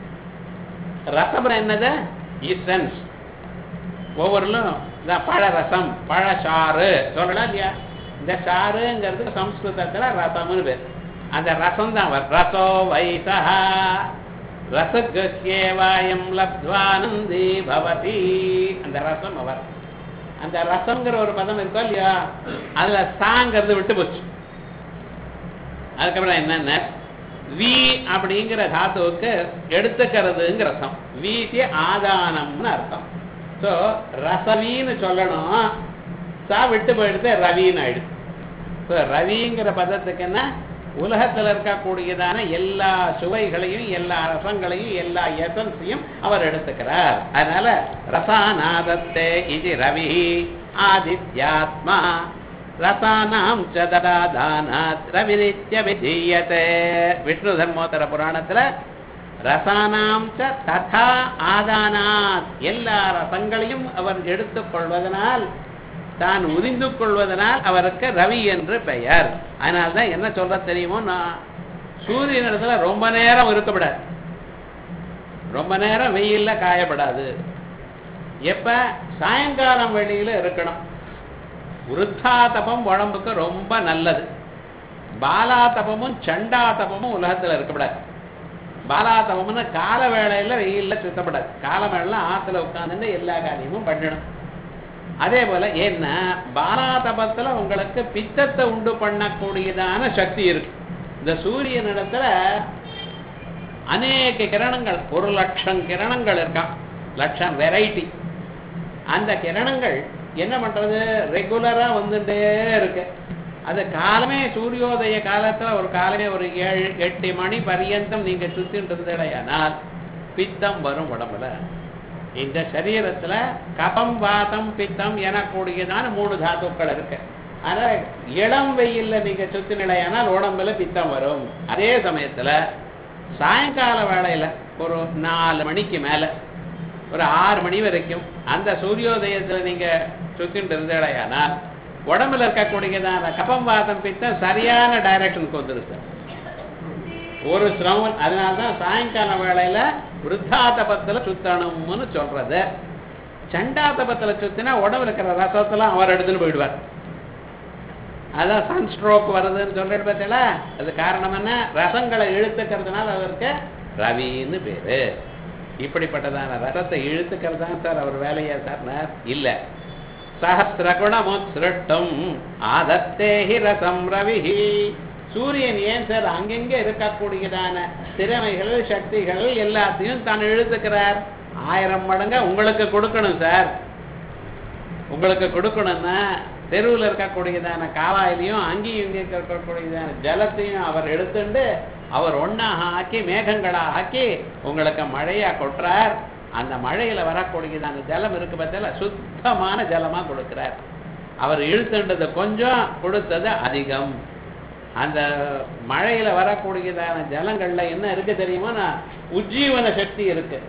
ரசம் என்னது ஈசன்ஸ் ஒவ்வொருலும் இந்த பழரசம் பழச்சாறு சொல்லலாம் இல்லையா இந்த சாறுங்கிறது சம்ஸ்கிருதத்துல ரசம்னு பேர் அந்த ரசம் தான் வரும். ரசோ வைசா ரசகேவாயம் லப்துவானந்தி பவதி அந்த ரசம் அவர் அந்த ரசம்ங்கிற ஒரு பதம் இருக்கோ இல்லையா அதுல சாங்கிறது விட்டு போச்சு அதுக்கப்புறம் என்னென்ன வி அப்படிங்கிற தாத்துவுக்கு எடுத்துக்கிறதுங்கிற அர்த்தம் வீசி ஆதானம்னு அர்த்தம் ஸோ ரசவின்னு சொல்லணும் சா விட்டு போயிடுது ரவின்னு ஆயிடுது ஸோ ரவிங்கிற பதத்துக்கு என்ன உலகத்தில் இருக்கக்கூடியதான எல்லா சுவைகளையும் எல்லா ரசங்களையும் எல்லா எசன்ஸையும் அவர் எடுத்துக்கிறார் அதனால ரசாநாதத்தே இது ரவி ஆதித்யாத்மா ரசானாம் சதராதானாத் ரவிரித்ய விதீயத்தே விஷ்ணு தர்மோத்தர புராணத்துல ரசானாம் ச ததா ஆதானாத் எல்லா ரசங்களையும் அவர் எடுத்துக் கொள்வதனால் தான் உறிந்து கொள்வதனால் அவருக்கு ரவி என்று பெயர் அதனால தான் என்ன சொல்ற தெரியுமோ நான் சூரியன் இடத்துல ரொம்ப நேரம் இருக்கப்படாது ரொம்ப நேரம் வெயில்ல காயப்படாது எப்ப சாயங்காலம் வெளியில இருக்கணும் விருத்தாதபம் உடம்புக்கு ரொம்ப நல்லது பாலாதபமும் சண்டாதபமும் உலகத்துல இருக்கப்படாது பாலாதபம்னு கால வேளையில வெயில்ல சுத்தப்படாது கால வேளையில ஆத்துல உட்கார்ந்து எல்லா காரியமும் பண்ணணும் அதே போல ஏன்னா பாலாதபத்துல உங்களுக்கு பித்தத்தை உண்டு பண்ணக்கூடியதான சக்தி இருக்கு இந்த சூரியன் இடத்துல அநேக கிரணங்கள் ஒரு லட்சம் கிரணங்கள் இருக்கான் லட்சம் வெரைட்டி அந்த கிரணங்கள் என்ன பண்றது ரெகுலரா வந்துட்டே இருக்கு அது காலமே சூரியோதய காலத்துல ஒரு காலமே ஒரு ஏழு எட்டு மணி பரியந்தம் நீங்க சுத்திட்டு இருந்தடையானால் பித்தம் வரும் உடம்புல இந்த சரீரத்துல கபம் வாதம் பித்தம் எனக்கூடியதான மூணு தாத்துக்கள் இருக்கு ஆனா இளம் வெயில்ல நீங்க சுத்தி நிலையானால் உடம்புல பித்தம் வரும் அதே சமயத்துல சாயங்கால வேளையில ஒரு நாலு மணிக்கு மேல ஒரு ஆறு மணி வரைக்கும் அந்த சூரியோதயத்துல நீங்க சுத்திட்டு இருந்தடையானால் உடம்புல இருக்கக்கூடியதான கபம் வாதம் பித்தம் சரியான டைரக்ஷனுக்கு வந்துருக்கு ஒரு சிரமம் அதனால்தான் சாயங்கால வேளையில விருத்தாதபத்துல சுத்தணும்னு சொல்றது சண்டாதபத்துல சுத்தினா உடம்புல இருக்கிற ரசத்தெல்லாம் அவர் எடுத்துன்னு போயிடுவார் அதான் சன் ஸ்ட்ரோக் வருதுன்னு சொல்லிட்டு பார்த்தீங்களா அது காரணம் என்ன ரசங்களை இழுத்துக்கிறதுனால அவருக்கு ரவின்னு பேரு இப்படிப்பட்டதான ரசத்தை இழுத்துக்கிறது தான் சார் அவர் வேலையா சார் இல்ல சஹசிரகுணமுத்ஸ்ருட்டும் ஆதத்தேஹி ரசம் ரவிஹி சூரியன் ஏன் சார் அங்கெங்க இருக்கக்கூடியதான திறமைகள் சக்திகள் எல்லாத்தையும் தான் இழுத்துக்கிறார் ஆயிரம் மடங்கா உங்களுக்கு கொடுக்கணும் சார் உங்களுக்கு கொடுக்கணும்னா தெருவில் இருக்கக்கூடியதான காவாயிலையும் அங்கேயும் இங்கே இருக்கக்கூடியதான ஜலத்தையும் அவர் எடுத்துண்டு அவர் ஒன்னாக ஆக்கி மேகங்களாக ஆக்கி உங்களுக்கு மழையா கொட்டுறார் அந்த மழையில வரக்கூடியதான ஜலம் இருக்கு பார்த்தல சுத்தமான ஜலமா கொடுக்கிறார் அவர் இழுத்துண்டது கொஞ்சம் கொடுத்தது அதிகம் அந்த மழையில வரக்கூடியதான ஜலங்கள்ல என்ன இருக்கு தெரியுமா உஜ்ஜீவன சக்தி இருக்கு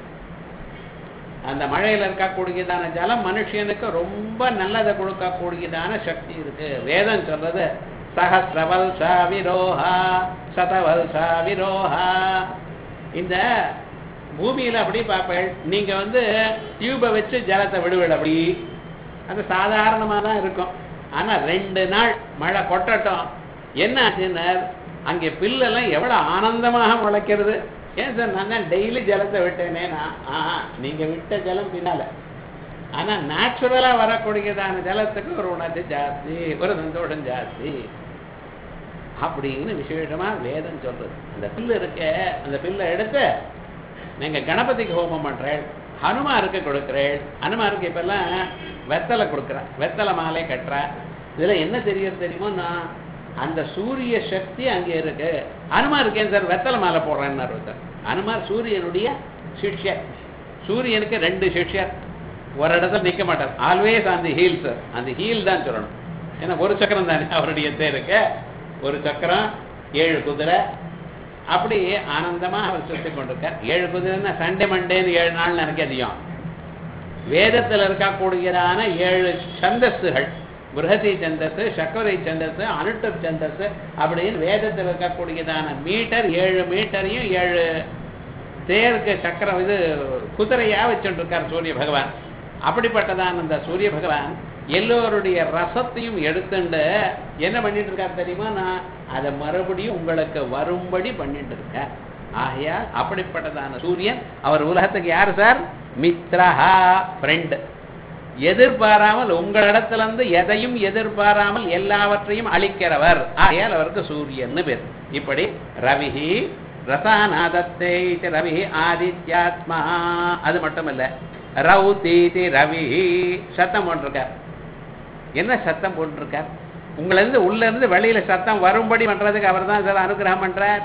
அந்த மழையில இருக்கக்கூடியதான ஜலம் மனுஷனுக்கு ரொம்ப நல்லதை கொடுக்கக்கூடியதான சக்தி இருக்கு வேதம் சொல்றது சஹசிரவல்சா விரோஹா சதவல்சா விரோஹா இந்த பூமியில அப்படி பார்ப்பேன் நீங்க வந்து டியூபை வச்சு ஜலத்தை விடுவிட அப்படி அது சாதாரணமா தான் இருக்கும் ஆனா ரெண்டு நாள் மழை கொட்டட்டும் என்ன ஆச்சுன்னா அங்கே பில்லெல்லாம் எவ்வளவு ஆனந்தமாக முளைக்கிறது ஏன் சார் நான் தான் டெய்லி ஜலத்தை விட்டேனே நான் ஆஹா நீங்க விட்ட ஜலம் பின்னால ஆனா நேச்சுரலா வரக்கூடியதான ஜலத்துக்கு ஒரு உணர்ச்சி ஜாஸ்தி ஒரு சந்தோஷம் ஜாஸ்தி அப்படின்னு விசேஷமா வேதம் சொல்றது அந்த பில்லு இருக்க அந்த பில்லை எடுத்து நீங்க கணபதிக்கு ஹோமம் பண்றேன் ஹனுமாருக்கு கொடுக்குறேன் ஹனுமாருக்கு இப்பெல்லாம் வெத்தலை கொடுக்குறேன் வெத்தலை மாலை கட்டுறேன் இதுல என்ன தெரியும் தெரியுமோ நான் அந்த சூரிய சக்தி அங்கே இருக்கு அனுமார் இருக்கேன் சார் வெத்தலை மாலை போடுறேன்னு ஒருத்தர் அனுமார் சூரியனுடைய சிஷ்யர் சூரியனுக்கு ரெண்டு சிஷ்யர் ஒரு இடத்துல நிக்க மாட்டார் ஆல்வேஸ் அந்த ஹீல் சார் அந்த ஹீல் தான் சொல்லணும் ஏன்னா ஒரு சக்கரம் தானே அவருடைய தேருக்கு ஒரு சக்கரம் ஏழு குதிரை அப்படி ஆனந்தமா அவர் சுத்தி கொண்டிருக்கார் ஏழு குதிரைன்னா சண்டே மண்டேன்னு ஏழு நாள் எனக்கு அதிகம் வேதத்தில் இருக்கக்கூடியதான ஏழு சந்தஸ்துகள் புரஹதி சந்தஸ் சக்கரை சந்தஸ் அனுட்டப் சந்தஸ் அப்படின்னு வேதத்தில் இருக்கக்கூடியதான மீட்டர் ஏழு மீட்டரையும் ஏழு தேருக்கு சக்கரம் இது குதிரையா வச்சுட்டு இருக்கார் சூரிய பகவான் அப்படிப்பட்டதான் அந்த சூரிய பகவான் எல்லோருடைய ரசத்தையும் எடுத்துண்டு என்ன பண்ணிட்டு இருக்கார் தெரியுமா நான் அதை மறுபடியும் உங்களுக்கு வரும்படி பண்ணிட்டு இருக்கேன் ஆகையால் அப்படிப்பட்டதான சூரியன் அவர் உலகத்துக்கு யார் சார் மித்ரஹா ஃப்ரெண்ட் எதிர்பாராமல் உங்களிடத்துல இருந்து எதையும் எதிர்பாராமல் எல்லாவற்றையும் அளிக்கிறவர் ஆகையால் அவருக்கு சூரியன்னு பேர் இப்படி ரவிஹி ரசாநாதத்தை ரவிஹி ஆதித்யாத்மா அது மட்டும் இல்ல ரவுதீதி ரவிஹி சத்தம் போட்டிருக்கார் என்ன சத்தம் போட்டிருக்கார் உங்களை இருந்து உள்ள இருந்து வெளியில சத்தம் வரும்படி பண்றதுக்கு அவர் தான் சார் அனுகிரகம் பண்றார்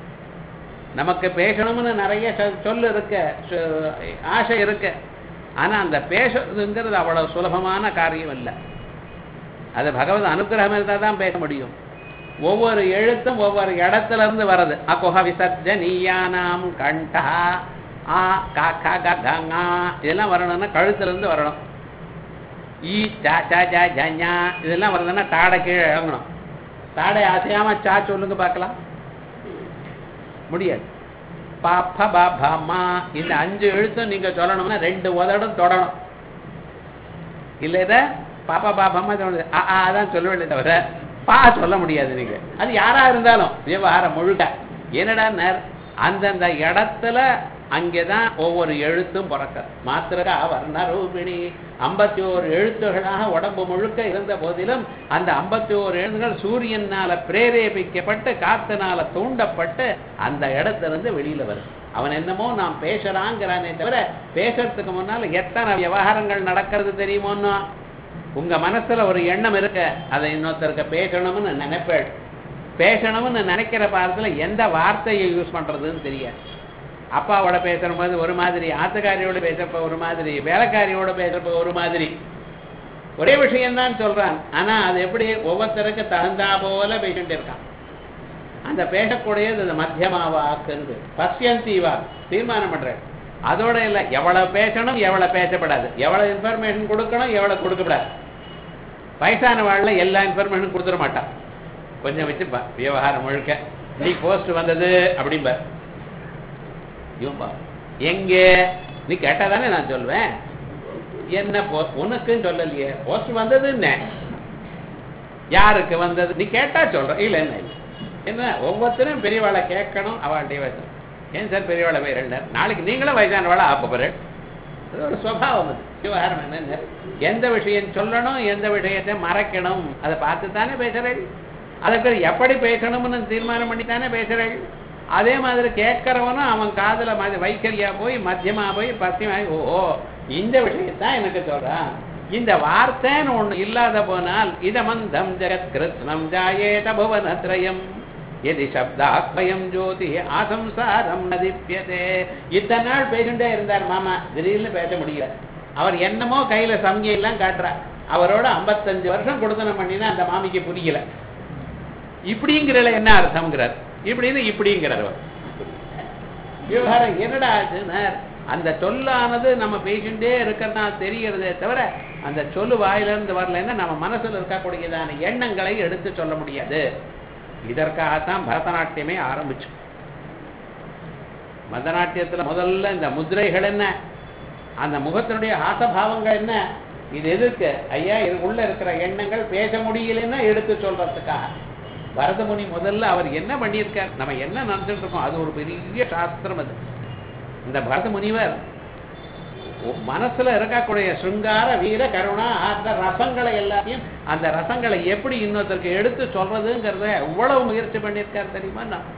நமக்கு பேசணும்னு நிறைய சொ- சொல்லு இருக்கு சொ- ஆசை இருக்கு ஆனா அந்த பேசுறதுங்கிறது அவ்வளவு சுலபமான காரியம் இல்லை அது பகவத் அனுகிரகம் இருந்தால் தான் பேச முடியும் ஒவ்வொரு எழுத்தும் ஒவ்வொரு இடத்துல இருந்து வர்றது அகுஹ விசர்ஜனீயானாம் கண்டா ஆ கா கா கா கா ngா. இதெல்லாம் வரணும்னா கழுத்துல இருந்து வரணும் ஈ சா சா ஜா ஜா ஞா. இதெல்லாம் வருதுன்னா தாடை கீழே இறங்கணும் தாடை அசையாம சா சொல்லுங்க பார்க்கலாம் முடியாது பா ப பா பா மா இந்த அஞ்சு எழுத்தும் நீங்க சொல்லணும்னா ரெண்டு உதடும் தொடணும் இல்ல இத பாப்பா பாப்பாமா ஆ ஆ தான் சொல்ல வேண்டிய தவிர பா சொல்ல முடியாது நீங்க அது யாரா இருந்தாலும் விவகாரம் முழுக்க என்னடா நேர் அந்தந்த இடத்துல அங்கேதான் ஒவ்வொரு எழுத்தும் பிறக்க மாத்திரகா வர்ணரூபிணி ஐம்பத்தி ஓரு எழுத்துகளாக உடம்பு முழுக்க இருந்த போதிலும் அந்த ஐம்பத்தி ஓரு எழுத்துகள் சூரியனால பிரேரேபிக்கப்பட்டு காத்துனால தூண்டப்பட்டு அந்த இடத்துல இருந்து வெளியில வருது அவன் என்னமோ நான் பேசுறாங்கிறானே தவிர பேசுறதுக்கு முன்னால எத்தனை விவகாரங்கள் நடக்கிறது தெரியுமோன்னா உங்க மனசுல ஒரு எண்ணம் இருக்க அதை இன்னொருத்தருக்கு பேசணும்னு நினைப்பேள் பேசணும்னு நினைக்கிற பாடத்துல எந்த வார்த்தையை யூஸ் பண்றதுன்னு தெரியாது அப்பாவோட பேசும்போது ஒரு மாதிரி ஆத்துக்காரியோட பேசுறப்ப ஒரு மாதிரி வேலைக்காரியோட பேசுறப்ப ஒரு மாதிரி ஒரே விஷயம்தான் சொல்றான் ஆனா அது எப்படி ஒவ்வொருத்தருக்கு தகுந்தா போல பேசிட்டு இருக்கான் அந்த பேசக்கூடியது அந்த மத்தியமா வாக்குன்னு பசியந்தி வாக் தீர்மானம் பண்றேன் அதோட இல்ல எவ்வளவு பேசணும் எவ்வளவு பேசப்படாது எவ்வளவு இன்ஃபர்மேஷன் கொடுக்கணும் எவ்வளவு கொடுக்கப்படாது வயசான வாழ்ல எல்லா இன்ஃபர்மேஷன் கொடுத்துட மாட்டான் கொஞ்சம் வச்சுப்பா விவகாரம் முழுக்க நீ போஸ்ட் வந்தது அப்படிம்பா இவன்பா எங்க நீ கேட்டாதானே நான் சொல்வேன் என்ன போ உனக்குன்னு சொல்லலையே போஸ்ட் வந்தது என்ன யாருக்கு வந்தது நீ கேட்டா சொல்ற இல்ல என்ன இல்ல என்ன ஒவ்வொருத்தரும் பெரியவாளை கேட்கணும் அவள்கிட்ட வயசு ஏன் சார் பெரியவாளை பேர் நாளைக்கு நீங்களும் வயசானவாளை ஆப்ப போறேன் அது ஒரு சுவாவம் அது விவகாரம் என்ன எந்த விஷயம் சொல்லணும் எந்த விஷயத்தை மறைக்கணும் அதை பார்த்து தானே பேசுறேன் அதுக்கு எப்படி பேசணும்னு தீர்மானம் பண்ணி தானே பேசுறேன் அதே மாதிரி கேட்கறவனும் அவன் காதுல மாதிரி வைக்கரியா போய் மத்தியமா போய் பத்தியமாய் ஓ இந்த விஷயத்தான் எனக்கு சொல்றான் இந்த வார்த்தைன்னு ஒண்ணு இல்லாத போனால் இதமந்தம் ஜெகத் கிருத்னம் ஜாயேத புவனத்ரயம் எதி சப்தாத்வயம் ஜோதி ஆசம்சாரம் நதிப்பியதே இத்தனை நாள் பேசிட்டே இருந்தார் மாமா திடீர்னு பேச முடியல அவர் என்னமோ கையில சம்கையெல்லாம் காட்டுறார் அவரோட 55 வருஷம் கொடுத்தனம் பண்ணினா அந்த மாமிக்கு புரியல இப்படிங்கிறல என்ன அர்த்தம்ங்கிறார் இப்படின்னு இப்படிங்கிறார் அவர் விவகாரம் என்னடா ஆச்சுன்னார் அந்த சொல்லானது நம்ம பேசிட்டே இருக்கிறதா தெரிகிறதே தவிர அந்த சொல்லு வாயிலிருந்து வரலைன்னா நம்ம மனசுல இருக்கக்கூடியதான எண்ணங்களை எடுத்து சொல்ல முடியாது இதற்காகத்தான் பரதநாட்டியமே ஆரம்பிச்சு பரதநாட்டியத்துல முதல்ல இந்த முதிரைகள் என்ன அந்த முகத்தினுடைய ஆசபாவங்கள் என்ன இது எதுக்கு ஐயா இது உள்ள இருக்கிற எண்ணங்கள் பேச முடியலன்னா எடுத்து சொல்றதுக்காக பரதமுனி முதல்ல அவர் என்ன பண்ணியிருக்கார் நம்ம என்ன நினைச்சிட்டு இருக்கோம் அது ஒரு பெரிய சாஸ்திரம் அது இந்த பரத முனிவர் ஒ- மனசுல இருக்கக்கூடிய சிருங்கார வீர கருணா அந்த ரசங்களை எல்லாத்தையும் அந்த ரசங்களை எப்படி இன்னொருத்தருக்கு எடுத்து சொல்றதுங்கிறத எவ்வளவு முயற்சி பண்ணியிருக்கார் தெரியுமா நான்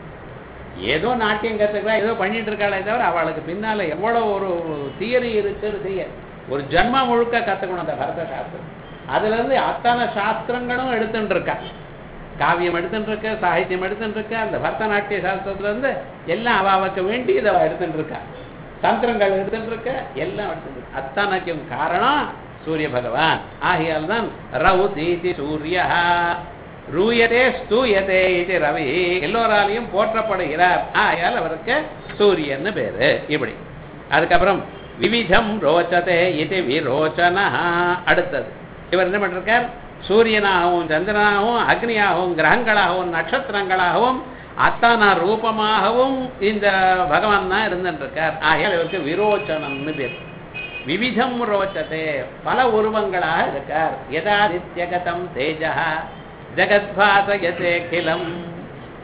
ஏதோ நாட்டியம் கத்துக்கிறா ஏதோ பண்ணிட்டு இருக்காளே தவிர அவளுக்கு பின்னால எவ்வளவு ஒரு தியரி இருக்குன்னு தெரியாது ஒரு ஜன்மா முழுக்க கத்துக்கணும் அந்த பரத சாஸ்திரம் அதுல இருந்து அத்தனை சாஸ்திரங்களும் எடுத்துட்டு இருக்கா காவியம் எடுத்துட்டு இருக்க சாகித்யம் எடுத்துட்டு இருக்க அந்த பரதநாட்டிய சாஸ்திரத்துல இருந்து எல்லாம் அவ அவக்கு வேண்டி இதை அவ எடுத்துட்டு இருக்கா தந்திரங்கள் எடுத்துட்டு இருக்க எல்லாம் எடுத்துட்டு இருக்க அத்தனைக்கும் காரணம் சூரிய பகவான் ஆகையால் தான் ரவு தீதி சூரிய ரூயதே ஸ்தூயதே இது ரவி எல்லோராலையும் போற்றப்படுகிறார் ஆகையால் அவருக்கு சூரியன்னு பேரு இப்படி அதுக்கப்புறம் விவிதம் ரோச்சதே இது விரோச்சனா அடுத்தது இவர் என்ன பண்ணிருக்கார் சூரியனாகவும் சந்திரனாகவும் அக்னியாகவும் கிரகங்களாகவும் நட்சத்திரங்களாகவும் அத்தனை ரூபமாகவும் இந்த பகவான் தான் இருந்துட்டு இருக்கார் ஆகையால் இவருக்கு விரோச்சனம்னு பேர் விவிதம் ரோச்சதே பல உருவங்களாக இருக்கார் யதாதித்யகதம் தேஜா ஜெகத்பாசயதே கிலம்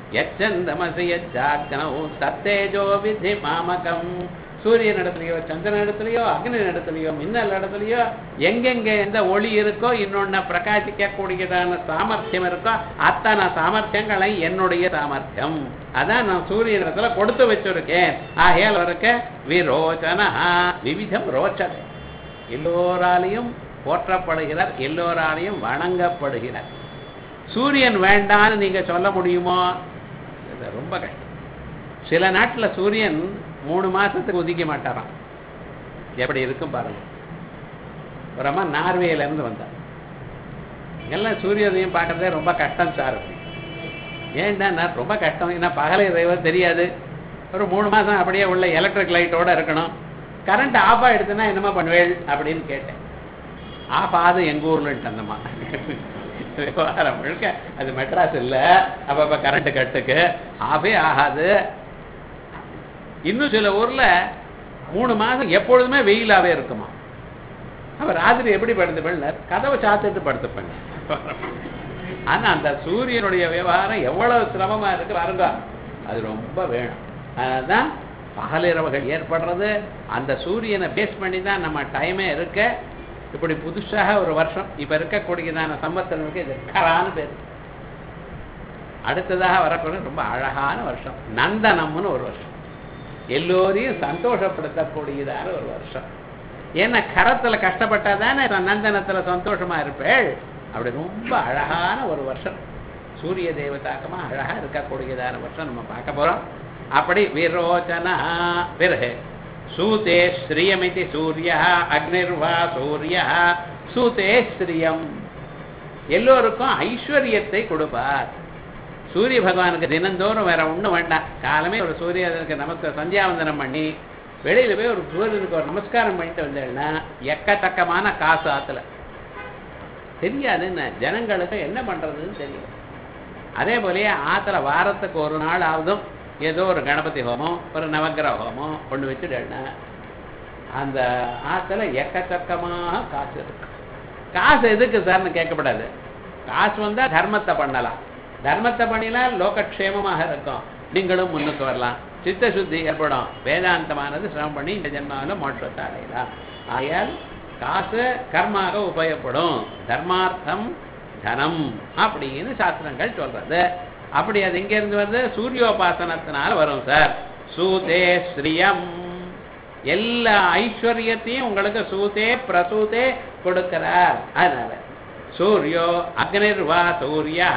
எச்சந்தமசி யஜாக்னௌ தத்தேஜோ விதி மாமகம் சூரியன் இடத்துலயோ சந்திரன் இடத்துலயோ அக்னி இடத்துலயோ மின்னல் இடத்துலயோ எங்கெங்க எந்த ஒளி இருக்கோ இன்னொன்னு பிரகாசிக்க கூடியதான சாமர்த்தியம் இருக்கோ அத்தனை சாமர்த்தியங்களை என்னுடைய சாமர்த்தியம் அதான் நான் சூரியன் இடத்துல கொடுத்து வச்சிருக்கேன் ஆகையால் இருக்க விரோச்சனா விவிதம் ரோச்சனை எல்லோராலையும் போற்றப்படுகிறார் எல்லோராலையும் வணங்கப்படுகிறார் சூரியன் வேண்டான்னு நீங்க சொல்ல முடியுமோ இது ரொம்ப கஷ்டம் சில நாட்டுல சூரியன் மூணு மாசத்துக்கு உதிக்க மாட்டாராம் எப்படி இருக்கும் பாருங்க ஒரு அம்மா நார்வேல இருந்து வந்தார் எல்லாம் சூரியோதயம் பார்க்கறதே ரொம்ப கஷ்டம் சார் ஏன்டா நான் ரொம்ப கஷ்டம் ஏன்னா பகலை தெய்வம் தெரியாது ஒரு மூணு மாசம் அப்படியே உள்ள எலக்ட்ரிக் லைட்டோட இருக்கணும் கரண்ட் ஆஃப் ஆயிடுச்சுன்னா என்னமா பண்ணுவேள் அப்படின்னு கேட்டேன் ஆஃப் ஆகுது எங்க ஊர்லன்ட்டு அந்தம்மா விவகாரம் முழுக்க அது மெட்ராஸ் இல்ல அப்பப்ப கரண்ட் கட்டுக்கு ஆஃபே ஆகாது இன்னும் சில ஊர்ல மூணு மாசம் எப்பொழுதுமே வெயிலாவே இருக்குமா அப்ப ராத்திரி எப்படி படுத்துப்பேன் கதவை சாத்திட்டு படுத்துப்பேங்க ஆனா அந்த சூரியனுடைய விவகாரம் எவ்வளவு சிரமமா இருக்கு பாருங்க அது ரொம்ப வேணும் அதனால்தான் பகலிரவுகள் ஏற்படுறது அந்த சூரியனை பேஸ் பண்ணி தான் நம்ம டைமே இருக்க இப்படி புதுசாக ஒரு வருஷம் இப்ப இருக்கக்கூடியதான சம்பத்தனுக்கு இது கரான்னு பேர் அடுத்ததாக வரக்கூடிய ரொம்ப அழகான வருஷம் நந்தனம்னு ஒரு வருஷம் எல்லோரையும் சந்தோஷப்படுத்தக்கூடியதான ஒரு வருஷம் ஏன்னா கரத்துல கஷ்டப்பட்டா தானே நந்தனத்துல சந்தோஷமா இருப்பேள் அப்படி ரொம்ப அழகான ஒரு வருஷம் சூரிய தேவதாக்கமா அழகா இருக்கக்கூடியதான வருஷம் நம்ம பார்க்க போறோம் அப்படி விரோச்சனா பிறகு சூதே ஸ்ரீயமிதி சூரிய அக்னிர்வா சூரிய சூதே ஸ்ரீயம் எல்லோருக்கும் ஐஸ்வர்யத்தை கொடுப்பார் சூரிய பகவானுக்கு தினந்தோறும் வேற ஒண்ணும் வேண்டாம் காலமே ஒரு சூரியனுக்கு நமஸ்கார சந்தியாவந்தனம் பண்ணி வெளியில போய் ஒரு சூரியனுக்கு ஒரு நமஸ்காரம் பண்ணிட்டு வந்தேன்னா எக்கத்தக்கமான காசு ஆத்துல தெரியாது என்ன ஜனங்களுக்கு என்ன பண்றதுன்னு தெரியும் அதே போலயே ஆத்துல வாரத்துக்கு ஒரு நாள் ஆகுதும் ஏதோ ஒரு கணபதி ஹோமம் ஒரு நவக்கிரக ஹோமம் ஒண்ணு வச்சுட்டேன்னா அந்த ஆத்துல எக்கச்சக்கமாக காசு இருக்கு காசு எதுக்கு சார்னு கேட்கப்படாது காசு வந்தா தர்மத்தை பண்ணலாம் தர்மத்தை பண்ணினால் லோகக்ஷேமமாக இருக்கும் நீங்களும் முன்னுக்கு வரலாம் சித்த சுத்தி ஏற்படும் வேதாந்தமானது சிரமம் பண்ணி இந்த ஜென்மாவில் மோட்சத்தை அடையலாம் ஆகையால் காசு கர்மாக உபயோகப்படும் தர்மார்த்தம் தனம் அப்படின்னு சாஸ்திரங்கள் சொல்றது அப்படி அது எங்க இருந்து வருது சூரியோபாசனத்தினால வரும் சார் சூதே ஸ்ரீயம் எல்லா ஐஸ்வர்யத்தையும் உங்களுக்கு சூதே பிரசூதே கொடுக்கிறார் அதனால சூரியோ அக்னிர்வா சூர்யா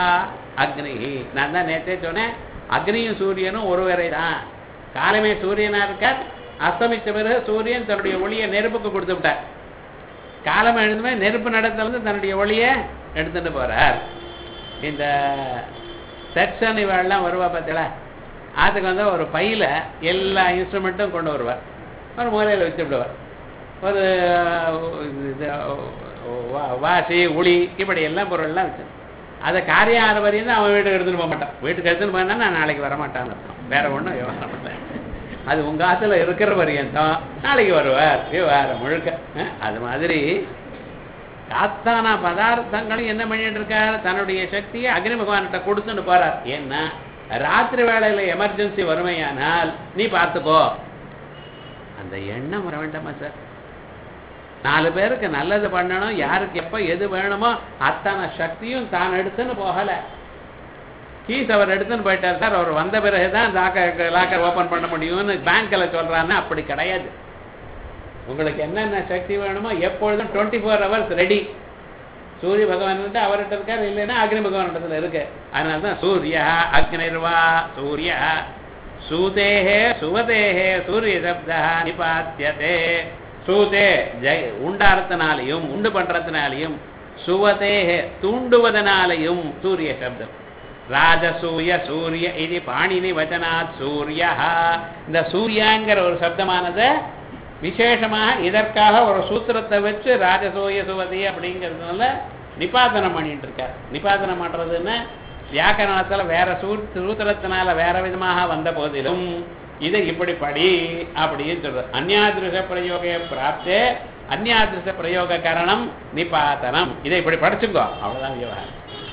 அக்னி நான் தான் நேற்றே சொன்னேன் அக்னியும் சூரியனும் ஒருவரை தான் காலமே சூரியனா இருக்கார் அஸ்தமித்த பிறகு சூரியன் தன்னுடைய ஒளியை நெருப்புக்கு கொடுத்து விட்டார் காலம் எழுந்துமே நெருப்பு நடத்துல இருந்து தன்னுடைய ஒளியை எடுத்துட்டு போறார் இந்த செக்ஷன் இவெல்லாம் வருவா பார்த்தீங்களா அதுக்கு வந்து ஒரு பையில எல்லா இன்ஸ்ட்ருமெண்ட்டும் கொண்டு வருவார் ஒரு மூலையில் வச்சு விடுவார் ஒரு இது வா- வாசி உளி இப்படி எல்லாம் பொருள்லாம் வச்சு அதை காரியம் ஆகிற வரையும் தான் அவன் வீட்டுக்கு எடுத்துன்னு போக மாட்டான் வீட்டுக்கு எடுத்துன்னு போனா நான் நாளைக்கு வரமாட்டான்னு அர்த்தம் வேற ஒன்றும் விவகாரம் இல்லை அது உங்க ஆத்துல இருக்கிற வரையும் தான் நாளைக்கு வருவார் விவகாரம் முழுக்க அஹ், அது மாதிரி காத்தான பதார்த்தங்களும் என்ன பண்ணிட்டு இருக்கார் தன்னுடைய சக்தியை அக்னி பகவான்கிட்ட கொடுத்துன்னு போறார் ஏன்னா ராத்திரி வேளையில எமர்ஜென்சி வறுமையானால் நீ பார்த்துக்கோ அந்த எண்ணம் வர வேண்டாமா சார் நாலு பேருக்கு நல்லது பண்ணணும் யாருக்கு எப்ப எது வேணுமோ அத்தனை சக்தியும் தான் எடுத்துன்னு போகல கீஸ் அவர் எடுத்துன்னு போயிட்டார் சார் அவர் வந்த பிறகுதான் லாக்கர் லாக்கர் ஓபன் பண்ண முடியும்னு பேங்க்ல சொல்றான்னா அப்படி கிடையாது உங்களுக்கு என்னென்ன சக்தி வேணுமோ எப்பொழுதும் டுவெண்ட்டி ஃபோர் ஹவர்ஸ் ரெடி சூரிய பகவான் அவர்கிட்ட இருக்காரு இல்லைன்னா அக்னி பகவான் இடத்துல இருக்கு அதனால தான் சூரிய அக்னிர்வா சூரிய சூதேஹே சுவதேஹே சூரிய சப்தா நிபாத்தியதே சூதே ஜெய் உண்டாரத்தினாலையும் உண்டு பண்றதுனாலையும் சுவதேஹே தூண்டுவதனாலையும் சூரிய சப்தம் ராஜசூய சூரிய இது பாணினி வச்சனாத் சூரிய இந்த சூர்யாங்கிற ஒரு சப்தமானது விசேஷமாக இதற்காக ஒரு சூத்திரத்தை வச்சு ராஜசூய சுவதி அப்படிங்கிறதுனால நிபாதனம் பண்ணிட்டு இருக்கார் நிபாதனம் பண்றதுன்னா வியாக்கரணத்துல வேற சூ சூத்திரத்தினால வேற விதமாக வந்த போதிலும் இதை இப்படி படி அப்படின்னு சொல்றது அந்யாதிருஷ பிரயோக பிராப்தே அந்யாதிருஷ பிரயோக கரணம் நிபாதனம் இதை இப்படி படிச்சுக்கோ அவ்வளவுதான் விவகாரம்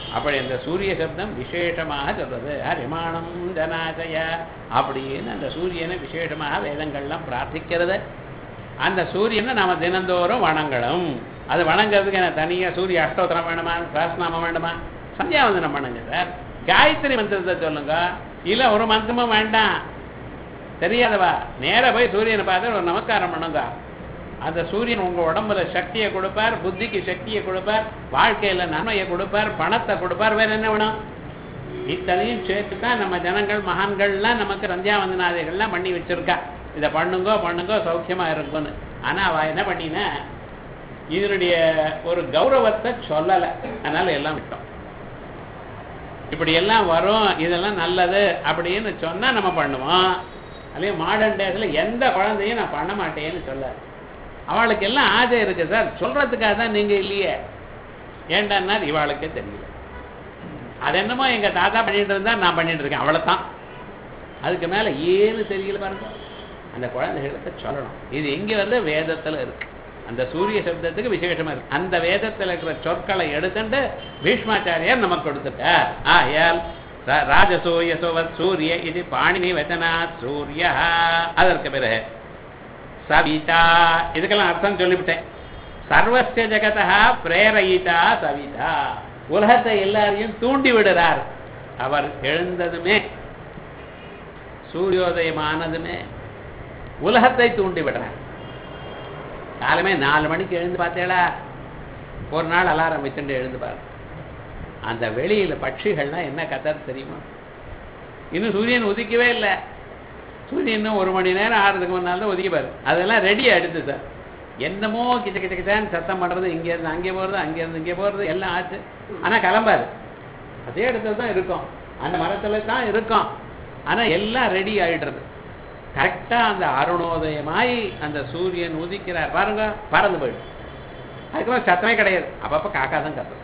அப்படி அந்த சூரிய சப்தம் விசேஷமாக சொல்றது ஹரிமானம் ஜனாஜய அப்படின்னு அந்த சூரியனை விசேஷமாக வேதங்கள்லாம் பிரார்த்திக்கிறது அந்த சூரியனை நாம தினந்தோறும் வணங்கணும் அது வணங்குறதுக்கு என்ன தனியா சூரிய அஷ்டோத்திரம் வேணுமா சாஸ்நாமம் வேண்டுமா சந்தியாவந்தனம் பண்ணுங்க சார் காயத்ரி மந்திரத்தை சொல்லுங்க இல்ல ஒரு மந்திரமும் வேண்டாம் தெரியாதவா நேரா போய் சூரியனை பார்த்து ஒரு நமஸ்காரம் பண்ணுங்க அந்த சூரியன் உங்க உடம்புல சக்தியை கொடுப்பார் புத்திக்கு சக்தியை கொடுப்பார் வாழ்க்கையில நன்மையை கொடுப்பார் பணத்தை கொடுப்பார் வேற என்ன வேணும் இத்தனையும் சேர்த்து தான் நம்ம ஜனங்கள் மகான்கள்லாம் நமக்கு சந்தியாவந்தனாதிகள்லாம் பண்ணி வச்சிருக்கா இதை பண்ணுங்கோ பண்ணுங்கோ சௌக்கியமா இருக்கும்னு ஆனா அவ என்ன பண்ணினா இதனுடைய ஒரு கௌரவத்தை சொல்லலை அதனால எல்லாம் விட்டோம் இப்படி எல்லாம் வரும் இதெல்லாம் நல்லது அப்படின்னு சொன்னா நம்ம பண்ணுவோம் அதே மாடர்ன் டேஸ்ல எந்த குழந்தையும் நான் பண்ண மாட்டேன்னு சொல்ல அவளுக்கு எல்லாம் ஆசை இருக்கு சார் சொல்றதுக்காக தான் நீங்க இல்லையே ஏண்டான்னா இவாளுக்கே தெரியல அது என்னமோ எங்க தாத்தா பண்ணிட்டு இருந்தா நான் பண்ணிட்டு இருக்கேன் அவ்வளவுதான் அதுக்கு மேல ஏன்னு தெரியல பாருங்க அந்த குழந்தைகளுக்கு சொல்லணும் இது எங்க வந்து வேதத்துல இருக்கு அந்த சூரிய சப்தத்துக்கு விசேஷமா இருக்கு அந்த வேதத்துல இருக்கிற சொற்களை எடுத்துட்டு பீஷ்மாச்சாரியார் நமக்கு கொடுத்துட்டார் ஆயால் ர- ராஜசூய சுவத் சூரிய இது பாணினி வச்சனாத் சூரிய அதற்கு பிறகு சவிதா இதுக்கெல்லாம் அர்த்தம் சொல்லிவிட்டேன் சர்வஸ்ய ஜெகதா பிரேரயிதா சவிதா உலகத்தை எல்லாரையும் தூண்டி விடுறார் அவர் எழுந்ததுமே சூரியோதயமானதுமே உலகத்தை தூண்டி விடுறார் காலமே நாலு மணிக்கு எழுந்து பார்த்தேடா ஒரு நாள் அலாரம் வச்சுட்டு எழுந்து பாரு அந்த வெளியில பட்சிகள்னா என்ன கதை தெரியுமா இன்னும் சூரியன் உதிக்கவே இல்லை சூரியன் இன்னும் ஒரு மணி நேரம் ஆறதுக்கு முன்னால் தான் ஒதுக்கிப்பாரு அதெல்லாம் ரெடி ஆயிடுது சார் என்னமோ கிட்ட கிட்ட கிட்டான்னு சத்தம் பண்றது இங்க இருந்து அங்கே போறது அங்கே இருந்து இங்கே போறது எல்லாம் ஆச்சு ஆனா கிளம்பாது அதே இடத்துல தான் இருக்கும் அந்த மரத்துல தான் இருக்கும் ஆனா எல்லாம் ரெடி ஆயிடுறது கரெக்டா அந்த அருணோதயமாய் அந்த சூரியன் உதிக்கிறார் பாருங்க பறந்து போயிடும் அதுக்கப்புறம் சத்தமே கிடையாது அப்பப்ப காக்கா தான் கத்தும்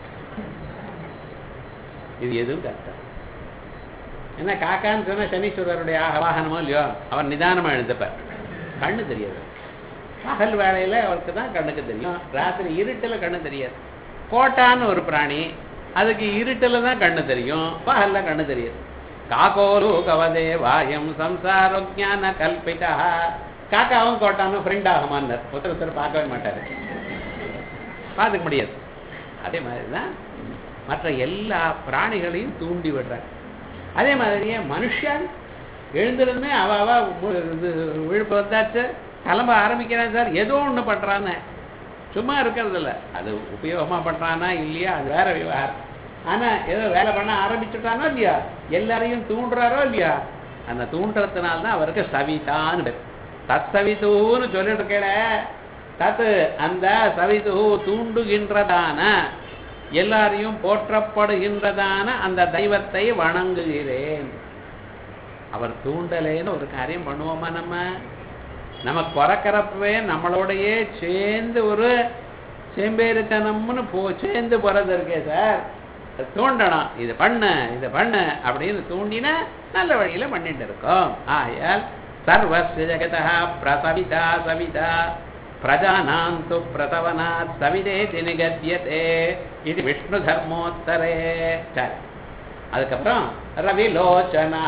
இது எதுவும் கஷ்டம் என்ன காக்கான்னு சொன்னா சனீஸ்வரருடைய ஆக- வாகனமோ இல்லையோ அவர் நிதானமா எழுந்துப்பார் கண்ணு தெரியாது பகல் வேளையில அவருக்கு தான் கண்ணுக்கு தெரியும் ராத்திரி இருட்டுல கண்ணு தெரியாது கோட்டான்னு ஒரு பிராணி அதுக்கு இருட்டுல தான் கண்ணு தெரியும் பகல்ல கண்ணு தெரியாது காக்கோரு கவதே வாயம் சம்சார ஞான கல்பிதா காக்காவும் கோட்டானும் ஃப்ரெண்ட் ஆகுமான்னார் ஒருத்தர் ஒருத்தர் பார்க்கவே மாட்டாரு பார்த்துக்க முடியாது அதே மாதிரி தான் மற்ற எல்லா பிராணிகளையும் தூண்டி விடுறார் அதே மாதிரியே மனுஷன் எழுந்திருந்தே அவ அவ மு- இது விழுப்பு வந்தாச்சு கிளம்ப ஆரம்பிக்கிறான் சார் ஏதோ ஒண்ணு பண்றான்னு சும்மா இருக்கிறது இல்ல அது உபயோகமா பண்றானா இல்லையா அது வேற விவகாரம் ஆனா ஏதோ வேலை பண்ண ஆரம்பிச்சுட்டானோ இல்லையா எல்லாரையும் தூண்டுறாரோ இல்லையா அந்த தூண்டுறதுனால தான் அவருக்கு சவிதான்னு பேர் தத் சவிதூன்னு சொல்லிட்டு இருக்கேல தத்து அந்த சவிது தூண்டுகின்றதான எல்லாரையும் போற்றப்படுகின்றதான அந்த தெய்வத்தை வணங்குகிறேன் அவர் தூண்டலேன்னு ஒரு காரியம் பண்ணுவோமா நம்ம நம்ம பிறக்கிறப்பவே நம்மளோடையே சேர்ந்து ஒரு சேம்பேரித்தனம்னு போ சேர்ந்து போறது இருக்கே சார் அது தூண்டணும் இது பண்ணு இது பண்ணு அப்படின்னு தூண்டினா நல்ல வழியில பண்ணிட்டு இருக்கோம் ஆயால் சர்வஸ்ய ஜெகதா பிரசவிதா சவிதா பிரஜானாம் து பிரசவனாத் சவிதேதி நிகத்தியதே இது விஷ்ணு தர்மோத்தரே சரி அதுக்கப்புறம் ரவிலோச்சனா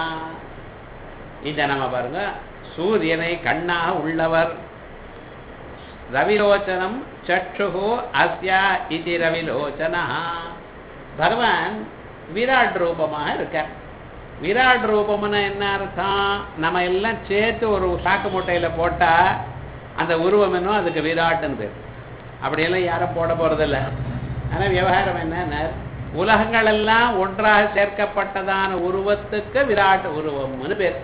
இந்த நம்ம பாருங்க சூரியனை கண்ணாக உள்ளவர் ரவிலோச்சனம் சற்றுகு அஸ்யா இது ரவிலோச்சனா பகவான் விராட் ரூபமாக இருக்கார் விராட் ரூபம்னு என்ன அர்த்தம் நம்ம எல்லாம் சேர்த்து ஒரு சாக்கு மூட்டையில போட்டா அந்த உருவம் என்ன அதுக்கு விராட்னு பேர் அப்படியெல்லாம் யாரும் போட போறதில்ல ஆனா விவகாரம் என்ன உலகங்கள் எல்லாம் ஒன்றாக சேர்க்கப்பட்டதான உருவத்துக்கு விராட் உருவம்னு பேர்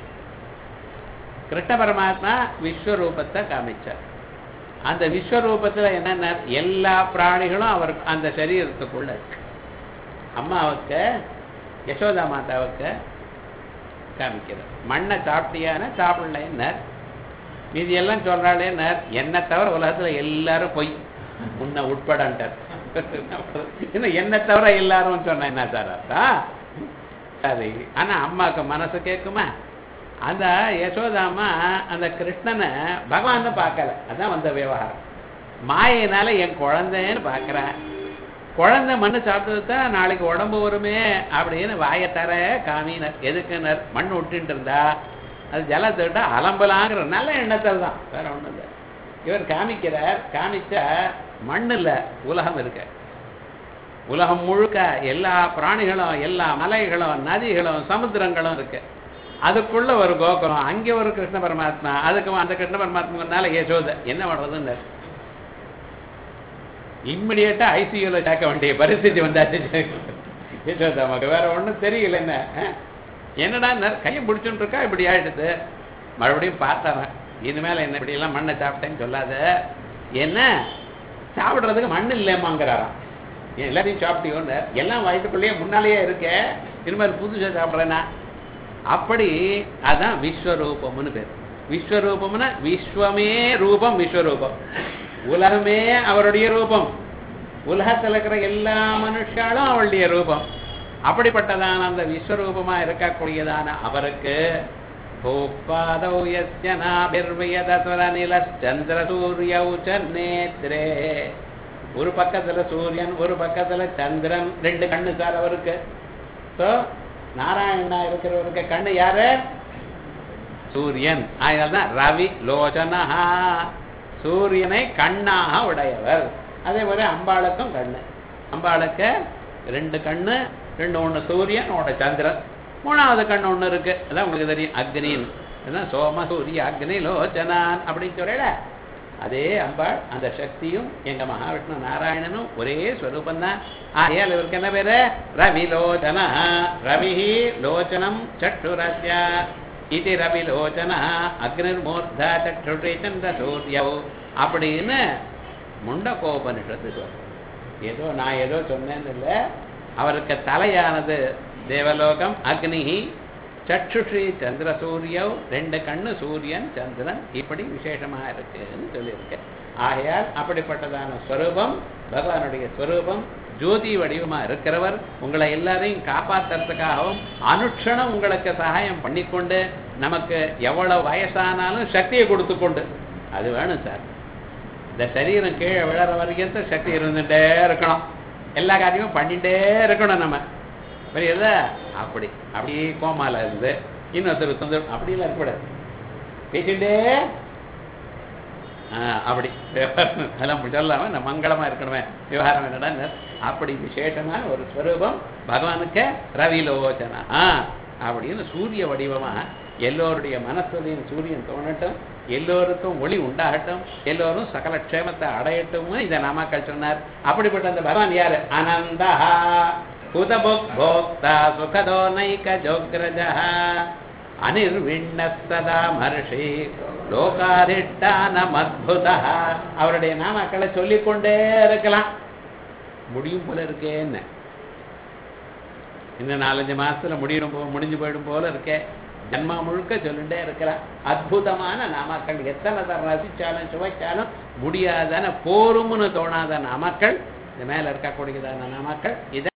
கிருஷ்ண பரமாத்மா விஸ்வரூபத்தை காமிச்சார் அந்த விஸ்வரூபத்துல என்னென்ன எல்லா பிராணிகளும் அவர் அந்த சரீரத்துக்குள்ள இருக்கு அம்மாவுக்கு யசோதா மாதாவுக்கு காமிக்கிறார் மண்ணை சாப்பிட்டியான சாப்பிடலைன்னார் மீதி எல்லாம் சொல்றாளேன்னார் என்ன தவிர உலகத்துல எல்லாரும் பொய் உன்னை உட்படன்ட்டார் இன்னும் என்ன தவிர எல்லாரும் சொன்ன என்ன சார் அர்த்தம் சரி ஆனா அம்மாவுக்கு மனசு கேட்குமா அந்த யசோதாமா அந்த கிருஷ்ணனை பகவான் பார்க்கல அதான் வந்த விவகாரம் மாயினால என் குழந்தைன்னு பார்க்கறா குழந்தை மண்ணு சாப்பிட்டது தான் நாளைக்கு உடம்பு வருமே அப்படின்னு வாயை தர காமினர் எதுக்குனர் மண் விட்டுட்டு இருந்தா அது ஜலத்தை விட்டா அலம்பலாங்கிற நல்ல எண்ணத்தில் தான் வேற ஒண்ணும் இல்லை இவர் காமிக்கிறார் காமிச்சா மண் இல்ல உலகம் இருக்கு உலகம் முழுக்க எல்லா பிராணிகளும் எல்லா மலைகளும் நதிகளும் சமுத்திரங்களும் இருக்கு அதுக்குள்ள ஒரு கோகுலம் அங்கே ஒரு கிருஷ்ண பரமாத்மா அதுக்கு அந்த கிருஷ்ண பரமாத்மானால யசோத என்ன பண்றதுன்னு இம்மிடியட்டா ஐசியூல சேர்க்க வேண்டிய பரிஸ்திதி வந்தாச்சு யசோதா நமக்கு வேற ஒண்ணும் தெரியல என்ன அஹ்? என்னடா நர் கையை பிடிச்சுட்டு இருக்கா இப்படி ஆயிடுது மறுபடியும் பார்த்தாரன் இனிமேல என்ன இப்படி எல்லாம் மண்ணை சாப்பிட்டேன்னு சொல்லாத என்ன சாப்பிடுறதுக்கு மண் இல்லையம்மாங்கிறாராம் ஏன் எல்லாத்தையும் சாப்பிட்டியோன்னு எல்லாம் வயிற்றுக்குள்ளேயே முன்னாலேயே இருக்க இனிமேல் புதுசா சாப்பிட்றேன்னா அப்படி அதான் விஸ்வரூபம்னு பேர் விஸ்வரூபம்னா விஸ்வமே ரூபம் விஸ்வரூபம் உலகமே அவருடைய ரூபம் உலகத்தில் இருக்கிற எல்லா மனுஷாலும் அவளுடைய ரூபம் அப்படிப்பட்டதான அந்த விஸ்வரூபமா இருக்கக்கூடியதான அவருக்கு भूपादौ यस्य நாபிர்வயதத்வரநிலச்சந்திர சூரியௌ ச நேத்ரே ஒரு பக்கத்துல சூரியன் ஒரு பக்கத்துல சந்திரன் ரெண்டு கண்ணு சார் அவருக்கு ஸோ நாராயணா இருக்கிறவருக்கு கண்ணு யாரு சூரியன் அதனால்தான் ரவி லோச்சனஹா சூரியனை கண்ணாக உடையவர் அதே போல அம்பாளுக்கும் கண்ணு அம்பாளுக்கு ரெண்டு கண்ணு ரெண்டு ஒண்ணு சூரியன் ஒன்று சந்திரன் மூணாவது கண்ணு ஒண்ணு இருக்கு அதான் உங்களுக்கு தெரியும் அக்னின் அதான் சோம சூரிய அக்னி லோச்சனான் அப்படின்னு சொல்லல அதே அம்பாள் அந்த சக்தியும் எங்க மகாவிஷ்ணு நாராயணனும் ஒரே ஸ்வரூபம் தான் ஆகையால் இவருக்கு என்ன பேரு ரவிலோச்சன ரவிஹி லோச்சனம் சட்டுரஸ்ய இது ரவிலோச்சன அக்னிர்மூர்தா சற்றுஷி சந்திர சூரியவ் அப்படின்னு முண்டகோபனிஷத்துக்கு வரும் ஏதோ நான் ஏதோ சொன்னேன்னு இல்லை அவருக்கு தலையானது தேவலோகம் அக்னிஹி சற்றுஷி சந்திர சூரியவ் ரெண்டு கண்ணு சூரியன் சந்திரன் இப்படி விசேஷமா இருக்குன்னு சொல்லியிருக்கேன் ஆகையால் அப்படிப்பட்டதான ஸ்வரூபம் பகவானுடைய ஸ்வரூபம் ஜோதி வடிவமா இருக்கிறவர் உங்களை எல்லாரையும் காப்பாத்துறதுக்காகவும் அனுட்சணம் உங்களுக்கு சகாயம் பண்ணிக்கொண்டு நமக்கு எவ்வளவு வயசானாலும் சக்தியை கொடுத்து கொண்டு அது வேணும் சார் இந்த சரீரம் கீழே விழற வரைக்கும் தான் சக்தி இருந்துட்டே இருக்கணும் எல்லா காரியமும் பண்ணிட்டே இருக்கணும் நம்ம புரியுதா அப்படி அப்படியே கோமால இருந்து இன்னொருத்தர் தொந்தரவு அப்படிலாம் இருக்கக்கூடாது பேசிட்டே ஆ, அப்படி அதெல்லாம் சொல்லாம நம்ம மங்களமா இருக்கணுமே விவகாரம் என்னடா அப்படி விசேஷமான ஒரு ஸ்வரூபம் பகவானுக்கு ரவிலோச்சனா அப்படின்னு சூரிய வடிவமா எல்லோருடைய மனசுலையும் சூரியன் தோணட்டும் எல்லோருக்கும் ஒளி உண்டாகட்டும் எல்லோரும் சகல க்ஷேமத்தை அடையட்டும் இதை நாமாக்கள் சொன்னார் அப்படிப்பட்ட அந்த பகவான் யாரு அனந்தா குதபுக் போக்தா சுகதோ நைக ஜோக்ரஜா அனிர்விண்ண சதா மர்ஷி லோகாதிஷ்டானம் அத்புதா அவருடைய நாமக்களை சொல்லிக்கொண்டே இருக்கலாம் முடியும் போல இருக்கேன்னு இன்னும் நாலஞ்சு மாசத்துல முடியும் போ முடிஞ்சு போயிடும் போல இருக்கே ஜன்மா முழுக்க சொல்லிட்டே இருக்கலாம் அற்புதமான நாமக்கள் எத்தனை தரம் ரசிச்சாலும் சுவைச்சாலும் முடியாதான போரும்னு தோணாத நாமக்கள் இது மேல இருக்கக்கூடியதான நாமக்கள் இதை